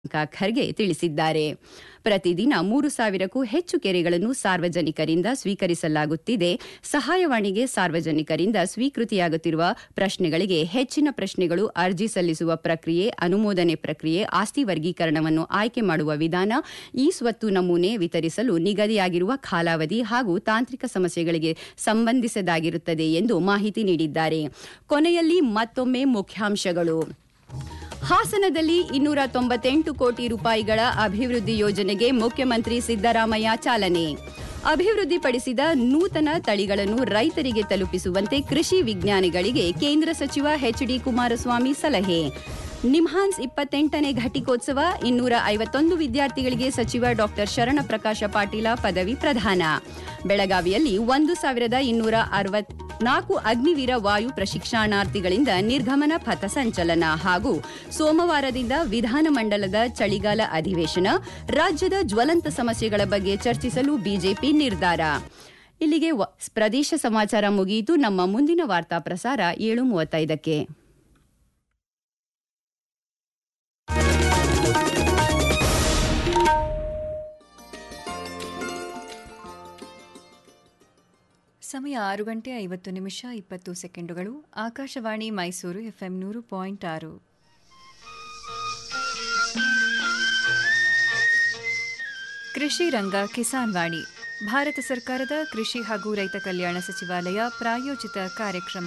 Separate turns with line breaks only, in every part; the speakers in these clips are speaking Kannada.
ಪ್ರಿಯಾಂಕಾ ಖರ್ಗೆ ತಿಳಿಸಿದ್ದಾರೆ ಪ್ರತಿದಿನ ಮೂರು ಸಾವಿರಕ್ಕೂ ಹೆಚ್ಚು ಕೆರೆಗಳನ್ನು ಸಾರ್ವಜನಿಕರಿಂದ ಸ್ವೀಕರಿಸಲಾಗುತ್ತಿದೆ ಸಹಾಯವಾಣಿಗೆ ಸಾರ್ವಜನಿಕರಿಂದ ಸ್ವೀಕೃತಿಯಾಗುತ್ತಿರುವ ಪ್ರಶ್ನೆಗಳಿಗೆ ಹೆಚ್ಚಿನ ಪ್ರಶ್ನೆಗಳು ಅರ್ಜಿ ಸಲ್ಲಿಸುವ ಪ್ರಕ್ರಿಯೆ ಅನುಮೋದನೆ ಪ್ರಕ್ರಿಯೆ ಆಸ್ತಿ ವರ್ಗೀಕರಣವನ್ನು ಆಯ್ಕೆ ಮಾಡುವ ವಿಧಾನ ಈ ಸ್ವತ್ತು ನಮೂನೆ ವಿತರಿಸಲು ನಿಗದಿಯಾಗಿರುವ ಕಾಲಾವಧಿ ಹಾಗೂ ತಾಂತ್ರಿಕ ಸಮಸ್ಯೆಗಳಿಗೆ ಸಂಬಂಧಿಸಿದಾಗಿರುತ್ತದೆ ಎಂದು ಮಾಹಿತಿ ನೀಡಿದ್ದಾರೆ ಕೊನೆಯಲ್ಲಿ ಮತ್ತೊಮ್ಮೆ ಮುಖ್ಯಾಂಶಗಳು ಹಾಸನದಲ್ಲಿ ಇನ್ನೂರ ತೊಂಬತ್ತೆಂಟು ಕೋಟಿ ರೂಪಾಯಿಗಳ ಅಭಿವೃದ್ಧಿ ಯೋಜನೆಗೆ ಮುಖ್ಯಮಂತ್ರಿ ಸಿದ್ದರಾಮಯ್ಯ ಚಾಲನೆ ಅಭಿವೃದ್ಧಿಪಡಿಸಿದ ನೂತನ ತಳಿಗಳನ್ನು ರೈತರಿಗೆ ತಲುಪಿಸುವಂತೆ ಕೃಷಿ ವಿಜ್ಞಾನಿಗಳಿಗೆ ಕೇಂದ್ರ ಸಚಿವ ಎಚ್ಡಿ ಕುಮಾರಸ್ವಾಮಿ ಸಲಹೆ ನಿಮ್ಹಾನ್ಸ್ ಇಪ್ಪತ್ತೆಂಟನೇ ಘಟಿಕೋತ್ಸವ ಇನ್ನೂರ ಐವತ್ತೊಂದು ವಿದ್ಯಾರ್ಥಿಗಳಿಗೆ ಸಚಿವ ಡಾಕ್ಟರ್ ಶರಣಪ್ರಕಾಶ ಪಾಟೀಲ ಪದವಿ ಪ್ರದಾನ ಬೆಳಗಾವಿಯಲ್ಲಿ ಒಂದು ಸಾವಿರದ ಇನ್ನೂರ ಅರವತ್ನಾಲ್ಕು ಅಗ್ನಿವೀರ ವಾಯು ಪ್ರಶಿಕ್ಷಣಾರ್ಥಿಗಳಿಂದ ನಿರ್ಗಮನ ಪಥ ಸಂಚಲನ ಹಾಗೂ ಸೋಮವಾರದಿಂದ ವಿಧಾನಮಂಡಲದ ಚಳಿಗಾಲ ಅಧಿವೇಶನ ರಾಜ್ಯದ ಜ್ವಲಂತ ಸಮಸ್ಯೆಗಳ ಬಗ್ಗೆ ಚರ್ಚಿಸಲು ಬಿಜೆಪಿ ನಿರ್ಧಾರ ಇಲ್ಲಿಗೆ ವ- ಪ್ರದೇಶ ಸಮಾಚಾರ ಮುಗಿಯಿತು ನಮ್ಮ ಮುಂದಿನ ವಾರ್ತಾ ಪ್ರಸಾರ ಏಳು ಮೂವತ್ತೈದಕ್ಕೆ
ಸಮಯ ಆರು ಗಂಟೆ ಐವತ್ತು ನಿಮಿಷ ಇಪ್ಪತ್ತು ಸೆಕೆಂಡುಗಳು ಆಕಾಶವಾಣಿ ಮೈಸೂರು ಎಫ್ಎಂ ನೂರು ಪಾಯಿಂಟ್ ಆರು ಕೃಷಿ ರಂಗ ಕಿಸಾನ್ ವಾಣಿ ಭಾರತ ಸರ್ಕಾರದ ಕೃಷಿ ಹಾಗೂ ರೈತ ಕಲ್ಯಾಣ ಸಚಿವಾಲಯ ಪ್ರಾಯೋಜಿತ ಕಾರ್ಯಕ್ರಮ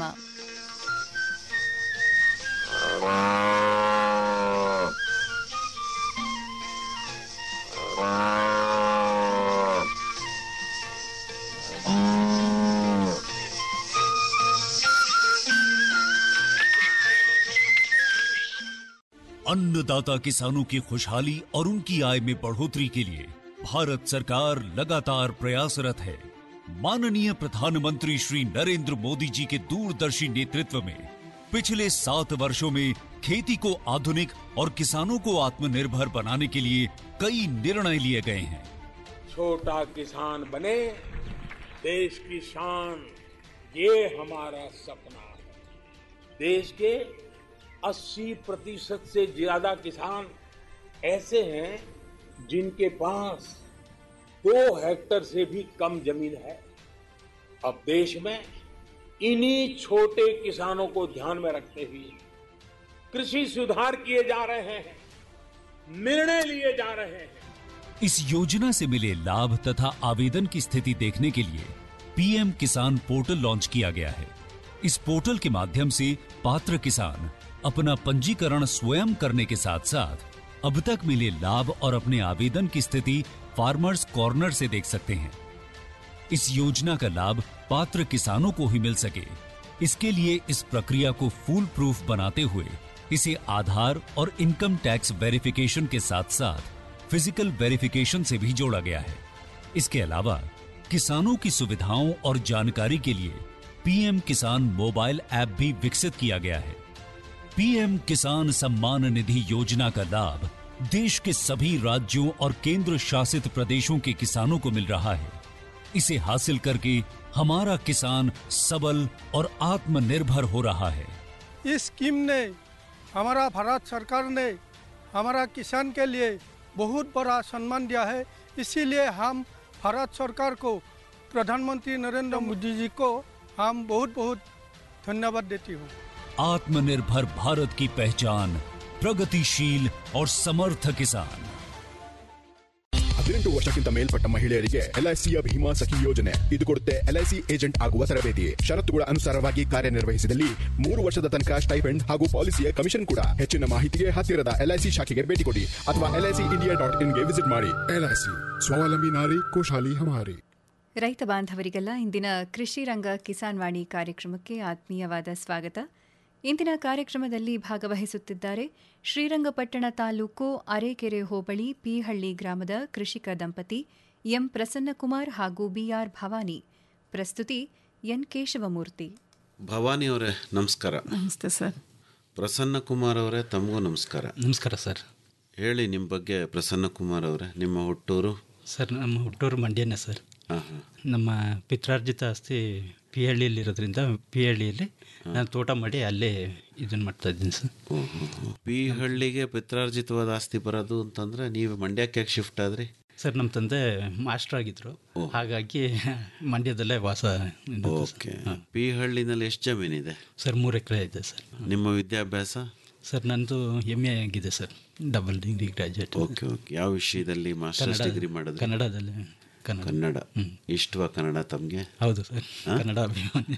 अन्नदाता किसानों की खुशहाली और उनकी आय में बढ़ोतरी के लिए भारत सरकार लगातार प्रयासरत है माननीय प्रधानमंत्री श्री नरेंद्र मोदी जी के दूरदर्शी नेतृत्व में पिछले सात वर्षों में खेती को आधुनिक और किसानों को आत्मनिर्भर बनाने के लिए कई निर्णय लिए गए हैं
छोटा किसान बने देश की शान ये हमारा सपना है देश के 80 प्रतिशत से ज्यादा किसान ऐसे हैं जिनके पास दो हेक्टर से भी कम जमीन है अब देश में इन्हीं छोटे किसानों को ध्यान में रखते हुए कृषि सुधार किए जा रहे हैं निर्णय लिए जा रहे हैं
इस योजना से मिले लाभ तथा आवेदन की स्थिति देखने के लिए पीएम किसान पोर्टल लॉन्च किया गया है इस पोर्टल के माध्यम से पात्र किसान अपना पंजीकरण स्वयं करने के साथ साथ अब तक मिले लाभ और अपने आवेदन की स्थिति फार्मर्स कॉर्नर से देख सकते हैं इस योजना का लाभ पात्र किसानों को ही मिल सके इसके लिए इस प्रक्रिया को फूल प्रूफ बनाते हुए इसे आधार और इनकम टैक्स वेरिफिकेशन के साथ साथ फिजिकल वेरिफिकेशन से भी जोड़ा गया है इसके अलावा किसानों की सुविधाओं और जानकारी के लिए पीएम किसान मोबाइल ऐप भी विकसित किया गया है पीएम किसान सम्मान निधि योजना का लाभ देश के सभी राज्यों और केंद्र शासित प्रदेशों के किसानों को मिल रहा है इसे हासिल करके हमारा किसान सबल और आत्मनिर्भर हो रहा है
इस स्कीम ने हमारा भारत सरकार ने हमारा किसान के लिए बहुत बड़ा सम्मान दिया है इसीलिए हम भारत सरकार को प्रधानमंत्री नरेंद्र मोदी जी को हम बहुत बहुत धन्यवाद देती हूँ
आत्मनिर्भर भारत की पहचान प्रगतिशील और समर्थ किसान
ಹದಿನೆಂಟು ವರ್ಷಕ್ಕಿಂತ ಮೇಲ್ಪಟ್ಟ ಮಹಿಳೆಯರಿಗೆ ಎಲ್ಐಸಿಯ ಭೀಮಾ ಸಖಿ ಯೋಜನೆ ಇದು ಕೊಡುತ್ತೆ ಎಲ್ಐಸಿ ಏಜೆಂಟ್ ಆಗುವ ತರಬೇತಿ ಷರತ್ತುಗಳ ಅನುಸಾರವಾಗಿ ಕಾರ್ಯನಿರ್ವಹಿಸಿದಲ್ಲಿ ಮೂರು ವರ್ಷದ ತನಕ ಸ್ಟೈಫೆಂಡ್ ಹಾಗೂ ಪಾಲಿಸಿಯ ಕಮಿಷನ್ ಕೂಡ ಹೆಚ್ಚಿನ ಮಾಹಿತಿಗೆ ಹತ್ತಿರದ ಎಲ್ಐಸಿ ಶಾಖೆಗೆ ಭೇಟಿ ಕೊಡಿ ಅಥವಾ ಎಲ್ಐಸಿ ಇಂಡಿಯಾ ಡಾಟ್ ಇನ್ಗೆ ವಿಸಿಟ್ ಮಾಡಿ
एलआईसी स्वावलंबी नारी खुशहाली हमारी
ರೈತ ಬಾಂಧವರಿಗೆಲ್ಲ ಇಂದಿನ ಕೃಷಿ ರಂಗ ಕಿಸಾನ್ ವಾಣಿ ಕಾರ್ಯಕ್ರಮಕ್ಕೆ ಆತ್ಮೀಯವಾದ ಸ್ವಾಗತ ಇಂದಿನ ಕಾರ್ಯಕ್ರಮದಲ್ಲಿ ಭಾಗವಹಿಸುತ್ತಿದ್ದಾರೆ ಶ್ರೀರಂಗಪಟ್ಟಣ ತಾಲೂಕು ಅರೇಕೆರೆ ಹೋಬಳಿ ಪಿಹಳ್ಳಿ ಗ್ರಾಮದ ಕೃಷಿಕ ದಂಪತಿ ಎಂ ಪ್ರಸನ್ನಕುಮಾರ್ ಹಾಗೂ ಬಿಆರ್ ಭವಾನಿ ಪ್ರಸ್ತುತಿ ಎನ್ ಕೇಶವಮೂರ್ತಿ
ಭವಾನಿ ಅವರೇ ನಮಸ್ಕಾರ
ನಮಸ್ತೆ ಸರ್
ಪ್ರಸನ್ನ ಕುಮಾರ್ ಅವರೇ ತಮಗೂ ನಮಸ್ಕಾರ
ನಮಸ್ಕಾರ ಸರ್
ಹೇಳಿ ನಿಮ್ಮ ಬಗ್ಗೆ ಪ್ರಸನ್ನ ಕುಮಾರ್ ಅವರೇ ನಿಮ್ಮ ಹುಟ್ಟೂರು
ಸರ್ ನಮ್ಮ ಹುಟ್ಟೂರು ಮಂಡ್ಯನೇ ಸರ್
ಹಾಂ ಹಾಂ
ನಮ್ಮ ಪಿತ್ರಾರ್ಜಿತ ಆಸ್ತಿ ಪಿ ಹಳ್ಳಿಯಲ್ಲಿರೋದ್ರಿಂದ ಪಿ ಹಳ್ಳಿಯಲ್ಲಿ ನಾನು ತೋಟ ಮಾಡಿ ಅಲ್ಲೇ ಇದನ್ನು ಮಾಡ್ತಾ ಇದ್ದೀನಿ ಸರ್
ಪಿ ಹಳ್ಳಿಗೆ ಪಿತ್ರಾರ್ಜಿತವಾದ ಆಸ್ತಿ ಬರೋದು ಅಂತಂದ್ರೆ ನೀವು ಮಂಡ್ಯಕ್ಕೆ ಯಾಕೆ ಶಿಫ್ಟ್ ಆದ್ರಿ
ಸರ್ ನಮ್ಮ ತಂದೆ ಮಾಸ್ಟರ್ ಆಗಿದ್ರು ಹಾಗಾಗಿ ಮಂಡ್ಯದಲ್ಲೇ ವಾಸ ಇದ್ದು ಸರ್.
ಓಕೆ ಪಿ ಹಳ್ಳಿನಲ್ಲಿ ಎಷ್ಟು ಜಮೀನಿದೆ
ಸರ್ ಮೂರು ಎಕರೆ ಇದೆ ಸರ್
ನಿಮ್ಮ ವಿದ್ಯಾಭ್ಯಾಸ
ಸರ್ ನಂದು ಎಮ್ ಎ ಆಗಿದೆ sir double degree graduate
okay okay ಯಾವ ವಿಷಯದಲ್ಲಿ ಮಾಸ್ಟರ್ಸ್ ಡಿಗ್ರಿ ಮಾಡಿದ್ರಿ
ಕನ್ನಡದಲ್ಲಿ ಕನ್ನಡ
ಕನ್ನಡ ಇಷ್ಟವಾ ಕನ್ನಡ ತಮಗೆ
ಹೌದು ಸರ್ ಕನ್ನಡ ಅಭಿಮಾನಿ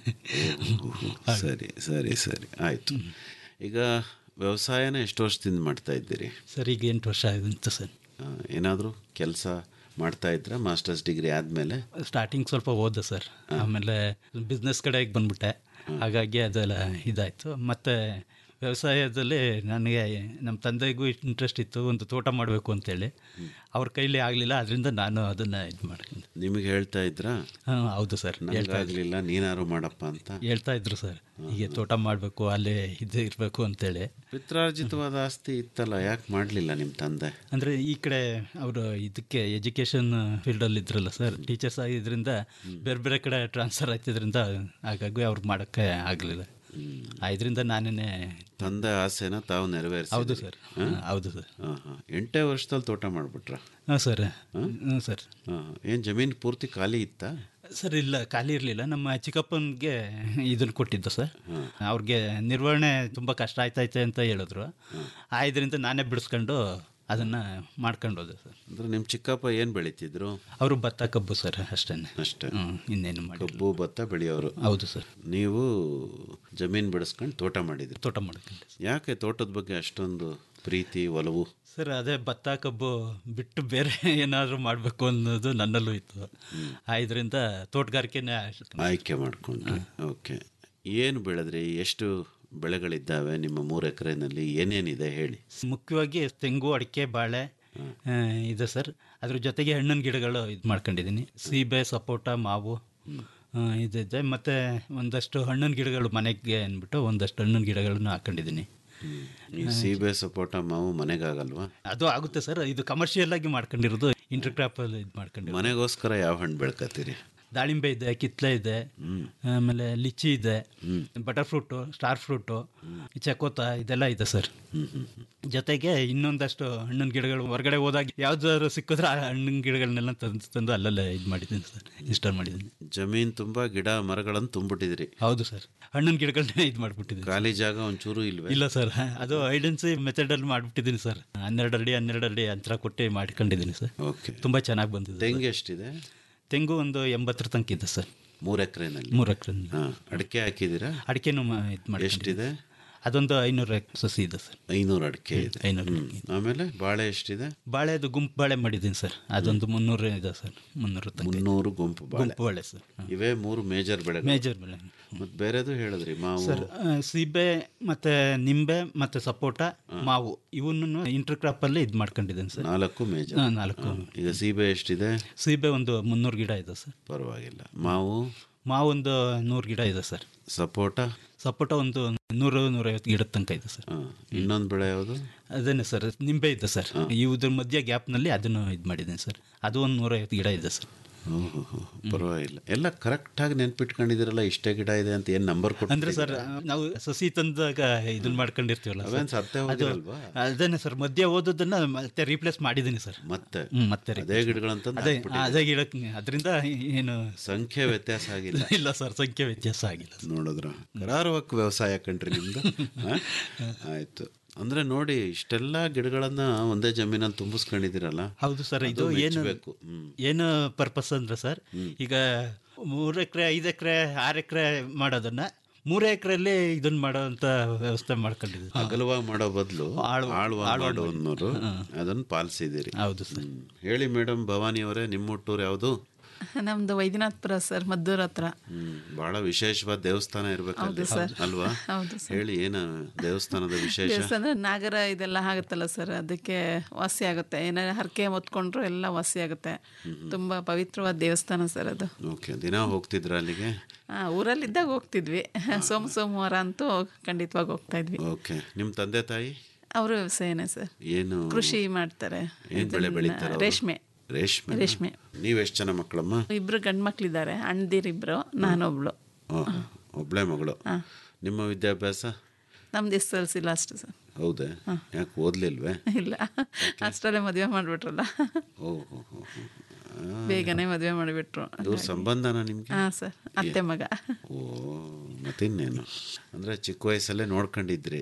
ಸರಿ ಸರಿ ಸರಿ ಆಯಿತು ಈಗ ವ್ಯವಸಾಯನ ಎಷ್ಟು ವರ್ಷದಿಂದ ಮಾಡ್ತಾ ಇದ್ದೀರಿ
ಸರ್ ಈಗ ಎಂಟು ವರ್ಷ ಆಗುತ್ತೆ ಸರ್
ಏನಾದರೂ ಕೆಲಸ ಮಾಡ್ತಾ ಇದ್ರ ಮಾಸ್ಟರ್ಸ್ ಡಿಗ್ರಿ ಆದಮೇಲೆ
ಸ್ಟಾರ್ಟಿಂಗ್ ಸ್ವಲ್ಪ ಓದೆ ಸರ್ ಆಮೇಲೆ ಬಿಸ್ನೆಸ್ ಕಡೆಗೆ ಬಂದ್ಬಿಟ್ಟೆ ಹಾಗಾಗಿ ಅದೆಲ್ಲ ಇದಾಯಿತು ಮತ್ತು ವ್ಯವಸಾಯದಲ್ಲಿ ನನಗೆ ನಮ್ಮ ತಂದೆಗೂ ಇಂಟ್ರೆಸ್ಟ್ ಇತ್ತು ಒಂದು ತೋಟ ಮಾಡಬೇಕು ಅಂತೇಳಿ ಅವ್ರ ಕೈಲಿ ಆಗಲಿಲ್ಲ ಅದರಿಂದ ನಾನು ಅದನ್ನು ಇದು ಮಾಡ್ಕೊಂಡು
ನಿಮಗೆ ಹೇಳ್ತಾ ಇದ್ರಾ
ಹಾಂ ಹೌದು ಸರ್ ಹೇಳ್ತಾ ಇದ್ರು
ನನಗಾಗಲಿಲ್ಲ ನೀನಾರು ಮಾಡಪ್ಪ ಅಂತ
ಹೇಳ್ತಾ ಇದ್ರು ಸರ್ ಹೀಗೆ ತೋಟ ಮಾಡಬೇಕು ಅಲ್ಲೇ ಇದು ಇರಬೇಕು ಅಂತೇಳಿ
ಪಿತ್ರಾರ್ಜಿತವಾದ ಆಸ್ತಿ ಇತ್ತಲ್ಲ ಯಾಕೆ ಮಾಡಲಿಲ್ಲ ನಿಮ್ಮ ತಂದೆ
ಅಂದರೆ ಈ ಕಡೆ ಅವರು ಇದಕ್ಕೆ ಎಜುಕೇಷನ್ ಫೀಲ್ಡಲ್ಲಿ ಇದ್ರಲ್ಲ ಸರ್ ಟೀಚರ್ಸ್ ಆಗಿದ್ರಿಂದ ಬೇರೆ ಬೇರೆ ಕಡೆ ಟ್ರಾನ್ಸ್ಫರ್ ಆಯ್ತಿದ್ರಿಂದ ಹಾಗಾಗಿ ಅವ್ರಿಗೆ ಮಾಡೋಕ್ಕೆ ಆಗಲಿಲ್ಲ ಇದರಿಂದ ನಾನೇ
ತಂದೆ ಆಸೆನ ತಾವು ನೆರವೇರಿಸಿ
ಹೌದು ಸರ್ ಹೌದು ಸರ್
ಹಾಂ ಹಾಂ ಎಂಟೇ ವರ್ಷದಲ್ಲಿ ತೋಟ ಮಾಡಿಬಿಟ್ರ
ಹಾಂ ಸರ್ ಹ್ಞೂ ಸರ್
ಹಾಂ ಏನು ಜಮೀನು ಪೂರ್ತಿ ಖಾಲಿ ಇತ್ತಾ
ಸರ್ ಇಲ್ಲ ಖಾಲಿ ಇರಲಿಲ್ಲ ನಮ್ಮ ಚಿಕ್ಕಪ್ಪನಿಗೆ ಇದನ್ನು ಕೊಟ್ಟಿದ್ದು ಸರ್ ಅವ್ರಿಗೆ ನಿರ್ವಹಣೆ ತುಂಬ ಕಷ್ಟ ಆಯ್ತೈತೆ ಅಂತ ಹೇಳಿದ್ರು ಆ ಇದರಿಂದ ನಾನೇ ಬಿಡಿಸ್ಕೊಂಡು ಅದನ್ನು ಮಾಡ್ಕೊಂಡು ಹೋದೆ ಸರ್
ಅಂದ್ರೆ ನಿಮ್ಮ ಚಿಕ್ಕಪ್ಪ ಏನು ಬೆಳೀತಿದ್ರು
ಅವರು ಭತ್ತ ಕಬ್ಬು ಸರ್ ಅಷ್ಟೇ
ಅಷ್ಟೇ
ಹ್ಞೂ ಇನ್ನೇನು ಮಾಡಿ
ಕಬ್ಬು ಭತ್ತ ಬೆಳೆಯೋರು
ಹೌದು ಸರ್
ನೀವು ಜಮೀನು ಬೆಳೆಸ್ಕೊಂಡು ತೋಟ ಮಾಡಿದ್ರಿ
ತೋಟ ಮಾಡ್ಕೊಂಡು
ಯಾಕೆ ತೋಟದ ಬಗ್ಗೆ ಅಷ್ಟೊಂದು ಪ್ರೀತಿ ಒಲವು
ಸರ್ ಅದೇ ಭತ್ತ ಕಬ್ಬು ಬಿಟ್ಟು ಬೇರೆ ಏನಾದರೂ ಮಾಡಬೇಕು ಅನ್ನೋದು ನನ್ನಲ್ಲೂ ಇತ್ತು ಆ ಇದರಿಂದ ತೋಟಗಾರಿಕೆನೇ
ಆಯ್ಕೆ ಮಾಡಿಕೊಂಡ್ರಿ ಓಕೆ ಏನು ಬೆಳೆದ್ರಿ ಎಷ್ಟು ಬೆಳೆಗಳಿದ್ದಾವೆ ನಿಮ್ಮ ಮೂರು ಎಕರೆನಲ್ಲಿ ಏನೇನಿದೆ ಹೇಳಿ
ಮುಖ್ಯವಾಗಿ ತೆಂಗು ಅಡಿಕೆ ಬಾಳೆ ಆ, ಇದೆ ಸರ್ ಅದ್ರ ಜೊತೆಗೆ ಹಣ್ಣಿನ ಗಿಡಗಳು ಇದು ಮಾಡ್ಕೊಂಡಿದ್ದೀನಿ ಸೀಬೆ ಸಪೋಟ ಮಾವು ಆ, ಇದಿದೆ ಮತ್ತು ಒಂದಷ್ಟು ಹಣ್ಣಿನ ಗಿಡಗಳು ಮನೆಗೆ ಅಂದ್ಬಿಟ್ಟು ಒಂದಷ್ಟು ಹಣ್ಣಿನ ಗಿಡಗಳನ್ನು ಹಾಕೊಂಡಿದ್ದೀನಿ
ಈ ಸೀಬೆ ಸಪೋಟ ಮಾವು ಮನೆಗಾಗಲ್ವಾ
ಅದು ಆಗುತ್ತೆ ಸರ್ ಇದು ಕಮರ್ಷಿಯಲ್ ಆಗಿ ಮಾಡ್ಕೊಂಡಿರೋದು ಇಂಟರ್ ಕ್ರಾಪಲ್ಲಿ ಇದು ಮಾಡ್ಕೊಂಡಿರೋದು
ಮನೆಗೋಸ್ಕರ ಯಾವ ಹಣ್ಣು ಬೆಳ್ಕತ್ತೀರಿ
ದಾಳಿಂಬೆ ಇದೆ ಕಿತ್ಲೆ ಇದೆ ಆಮೇಲೆ ಲಿಚ್ಚಿ ಇದೆ ಬಟರ್ ಫ್ರೂಟು ಸ್ಟಾರ್ ಫ್ರೂಟು ಚಕೋತ ಇದೆಲ್ಲ ಇದೆ ಸರ್ ಜೊತೆಗೆ ಇನ್ನೊಂದಷ್ಟು ಹಣ್ಣಿನ ಗಿಡಗಳು ಹೊರಗಡೆ ಹೋದಾಗ ಯಾವ್ದಾದ್ರು ಸಿಕ್ಕಿದ್ರೆ ಆ ಹಣ್ಣಿನ ಗಿಡಗಳನ್ನೆಲ್ಲ ತಂದು ತಂದು ಅಲ್ಲಲ್ಲೇ ಇದು ಮಾಡಿದ್ದೀನಿ ಸರ್ ಇನ್ಸ್ಟಾಲ್ ಮಾಡಿದ್ದೀನಿ
ಜಮೀನ್ ತುಂಬಾ ಗಿಡ ಮರಗಳನ್ನು ತುಂಬಿಟ್ಟಿದ್ರಿ
ಹೌದು ಸರ್ ಹಣ್ಣಿನ ಗಿಡಗಳನ್ನೇ ಇದು ಮಾಡಿಬಿಟ್ಟಿದ್ದೀನಿ
ಖಾಲಿ ಜಾಗ ಒಂಚೂರು ಇಲ್ವೇ
ಇಲ್ಲ ಸರ್ ಅದು ಐಡೆನ್ಸಿ ಮೆಥಡಲ್ಲಿ ಮಾಡಿಬಿಟ್ಟಿದ್ದೀನಿ ಸರ್ ಹನ್ನೆರಡು ಅಡಿ ಹನ್ನೆರಡು ಅಡಿ ಅಂತರ ಕೊಟ್ಟು ಮಾಡ್ಕೊಂಡಿದ್ದೀನಿ ಸರ್
ಓಕೆ
ತುಂಬ ಚೆನ್ನಾಗಿ ಬಂದಿದೆ
ತೆಂಗು ಎಷ್ಟಿದೆ
ತೆಂಗು ಒಂದು ಎಂಬತ್ತರ ತನಕ ಇದೆ ಸರ್
ಮೂರು ಎಕರೆನಲ್ಲಿ
ಮೂರು ಎಕರೆ
ಹಾಂ ಅಡಿಕೆ ಹಾಕಿದ್ದೀರಾ
ಅಡಿಕೆನೂ ಇದು ಮಾಡಿ
ಎಷ್ಟಿದೆ
ಅದೊಂದು ಐನೂರು ಸಸಿ ಇದೆ ಸರ್
ಐನೂರು ಅಡಿಕೆ ಇದೆ
ಐನೂರು
ಹ್ಮ್. ಆಮೇಲೆ ಬಾಳೆ ಎಷ್ಟಿದೆ
ಬಾಳೆದು ಗುಂಪು ಬಾಳೆ ಮಾಡಿದ್ದೀನಿ ಸರ್ ಅದೊಂದು ಮುನ್ನೂರು ಇದೆ ಸರ್ ಮುನ್ನೂರು ತನಕ ಇದೆ.
ಮುನ್ನೂರು ಗುಂಪು ಬಾಳೆ
ಗುಂಪು ಬಾಳೆ ಸರ್
ಇವೇ ಮೂರು ಮೇಜರ್ ಬೆಳೆ
ಮೇಜರ್ ಬೆಳೆ
ಮತ್ತೆ ಬೇರೆದು ಹೇಳಿದ್ರಿ ಮಾವು
ಸರ್ ಆ, ಸೀಬೆ ಮತ್ತು ನಿಂಬೆ ಮತ್ತು ಸಪೋಟ ಮಾವು ಇವನ್ನೂ ಇಂಟರ್ ಕ್ರಾಪಲ್ಲಿ ಇದು ಮಾಡ್ಕೊಂಡಿದ್ದೀನಿ ಸರ್
ನಾಲ್ಕು ಮೇಜರ್
ಹಾ, ನಾಲ್ಕು
ಈಗ ಸೀಬೆ ಎಷ್ಟಿದೆ
ಸೀಬೆ ಒಂದು ಮುನ್ನೂರು ಗಿಡ ಇದೆ ಸರ್
ಪರವಾಗಿಲ್ಲ ಮಾವು
ಮಾವು ಒಂದು ನೂರು ಗಿಡ ಇದೆ ಸರ್
ಸಪೋಟ
ಸಪೋಟ ಒಂದು ನೂರು ನೂರೈವತ್ತು ಗಿಡದ ತನಕ ಇದೆ ಸರ್
ಹಾಂ ಇನ್ನೊಂದು ಬೆಳೆ ಯಾವುದು
ಅದೇನೆ ಸರ್ ನಿಂಬೆ ಇದೆ ಸರ್ ಇದ್ರ ಮಧ್ಯ ಗ್ಯಾಪ್ನಲ್ಲಿ ಅದನ್ನು ಇದು ಮಾಡಿದ್ದೀನಿ ಸರ್ ಅದು ಒಂದು ನೂರೈವತ್ತು ಗಿಡ ಇದೆ ಸರ್
ಓಹೋ ಪರವಾಗಿಲ್ಲ ಎಲ್ಲ ಕರೆಕ್ಟಾಗಿ ನೆನ್ಪಿಟ್ಕೊಂಡಿದ್ದೀರಲ್ಲ ಇಷ್ಟೇ ಗಿಡ ಇದೆ ಅಂತ ಏನು ನಂಬರ್ ಕೊಟ್ಟು
ಅಂದ್ರೆ ಸರ್ ನಾವು ಸಸಿ ತಂದಾಗ ಇದನ್ನ ಮಾಡ್ಕೊಂಡಿರ್ತೀವಲ್ಲ ಸರ್.
ಅವೇನ್ ಸತ್ತೇ
ಅದು
ಹೋಗಿರಲ್ವಾ?
ಅದೇನೆ ಸರ್ ಮಧ್ಯ ಓದೋದನ್ನ ಮತ್ತೆ ರೀಪ್ಲೇಸ್ ಮಾಡಿದ್ದೀನಿ ಸರ್
ಮತ್ತೆ
ಹ್ಮ್, ಮತ್ತೆ
ಅದೇ
replace
ಗಿಡಗಳಂತ
ಅದೇ ಅದೇ ಗಿಡಕ್ಕೆ ಅದರಿಂದ ಏನು
ಸಂಖ್ಯೆ ವ್ಯತ್ಯಾಸ ಆಗಿಲ್ಲ
ಇಲ್ಲ ಸರ್ ಸಂಖ್ಯೆ ವ್ಯತ್ಯಾಸ ಆಗಿಲ್ಲ ಸರ್.
ನೋಡಿದ್ರ ಕರಾರುವಕ್ಕು ವ್ಯವಸಾಯ ಕಣ್ರಿ ನಿಮ್ದು ಹಾ? ಆಯ್ತು ಅಂದ್ರೆ ನೋಡಿ ಇಷ್ಟೆಲ್ಲ ಗಿಡಗಳನ್ನ ಒಂದೇ ಜಮೀನಲ್ಲಿ ತುಂಬಿಸ್ಕೊಂಡಿದ್ದೀರಲ್ಲ
ಹೌದು ಸರ್
ಅದು
ಇದು ಏನು
ಮೆಚ್ಬೇಕು. ಹ್ಮ್.
ಏನು ಪರ್ಪಸ್ ಅಂದ್ರೆ ಸರ್ ಈಗ ಮೂರು ಎಕರೆ ಐದು ಎಕರೆ ಆರು ಎಕರೆ ಮಾಡೋದನ್ನ ಮೂರೇ ಎಕರೆಯಲ್ಲಿ ಇದನ್ನ ಮಾಡೋಂಥ ವ್ಯವಸ್ಥೆ ಮಾಡ್ಕೊಂಡಿದ್ದೀವಿ
ಅಗಲವಾಗಿ ಮಾಡೋ ಬದಲು
ಆಳು-
ಆಳ್ವಾಗಿ
ಆಳ್ವಾಗಿ
ಮಾಡೋ ಅನ್ನೋರು ಅದನ್ನು ಪಾಲಿಸಿದ್ದೀರಿ
ಹೌದು ಸರ್
ಹೇಳಿ ಮೇಡಮ್ ಭವಾನಿ ಅವರೇ ನಿಮ್ಮ ಹುಟ್ಟೂರು ಯಾವುದು
ನಮ್ದು ವೈದ್ಯನಾಥ್ಪುರ ಸರ್ ಮದ್ದೂರ್ ಹತ್ರ
ಹ್ಮ್ ಬಹಳ ವಿಶೇಷವಾದ ದೇವಸ್ಥಾನ ಇರ್ಬೇಕಲ್ಲಿ
ಹೌದು ಸರ್.
ಅಲ್ವಾ
ಹೌದು ಸರ್.
ಹೇಳಿ ಏನ ದೇವಸ್ಥಾನದ ವಿಶೇಷ
ದೇವಸ್ಥಾನ ನಾಗರ ಇದೆಲ್ಲ ಆಗುತ್ತಲ್ಲ ಸರ್ ಅದಕ್ಕೆ ವಾಸಿ ಆಗುತ್ತೆ ಏನಾರ ಹರಕೆ ಹೊತ್ಕೊಂಡ್ರು ಎಲ್ಲ ವಾಸಿ ಆಗುತ್ತೆ ತುಂಬ ಪವಿತ್ರವಾದ ದೇವಸ್ಥಾನ ಸರ್ ಅದು
ಓಕೆ ದಿನ ಹೋಗ್ತಿದ್ರ ಅಲ್ಲಿಗೆ
ಆ, ಊರಲ್ಲಿದ್ದಾಗ ಹೋಗ್ತಿದ್ವಿ ಸೋಮ ಸೋಮವಾರ ಅಂತೂ ಖಂಡಿತವಾಗಿ ಹೋಗ್ತಾ ಇದ್ವಿ
ಓಕೆ ನಿಮ್ಮ ತಂದೆ ತಾಯಿ
ಅವರು ವ್ಯವಸಾಯನೇ ಸರ್
ಏನು
ಕೃಷಿ ಮಾಡ್ತಾರೆ
ಏನ್ ಬೆಳೆ
ಇದನ್ನ
ಬೆಳೀತಾರೆ ಅವ್ರು?
ರೇಷ್ಮೆ
ರೇಷ್ಮೆ
ರೇಷ್ಮೆ.
ನೀವೆಷ್ಟು ಜನ ಮಕ್ಕಳಮ್ಮ
ಇಬ್ರು ಗಂಡು ಮಕ್ಳಿದ್ದಾರೆ ಅಣ್ಣದಿರಿಬ್ರು ನಾನೊಬ್ಳು
ಹಾಂ ಒಬ್ಳೆ ಮಗಳು ನಿಮ್ಮ ವಿದ್ಯಾಭ್ಯಾಸ
ನಮ್ದು S L C last sir
ಹೌದೇ ಯಾಕೆ ಓದ್ಲಿಲ್ವೇ
ಇಲ್ಲ ಅಷ್ಟರಲ್ಲೇ ಮದುವೆ ಮಾಡಿಬಿಟ್ರಲ್ಲ
ಓ ಹೋ ಹೋ ಹೋ. ಆ,
ಬೇಗನೆ ಮದುವೆ ಮಾಡಿಬಿಟ್ರು
ಇವ್ರ ಸಂಬಂಧನ ನಿಮಗೆ
ಹಾಂ ಸರ್ ಅತ್ತೆ ಮಗ
ಓ ಮತ್ತಿನ್ನೇನು ಅಂದರೆ ಚಿಕ್ಕ ವಯಸ್ಸಲ್ಲೇ ನೋಡ್ಕೊಂಡಿದ್ರಿ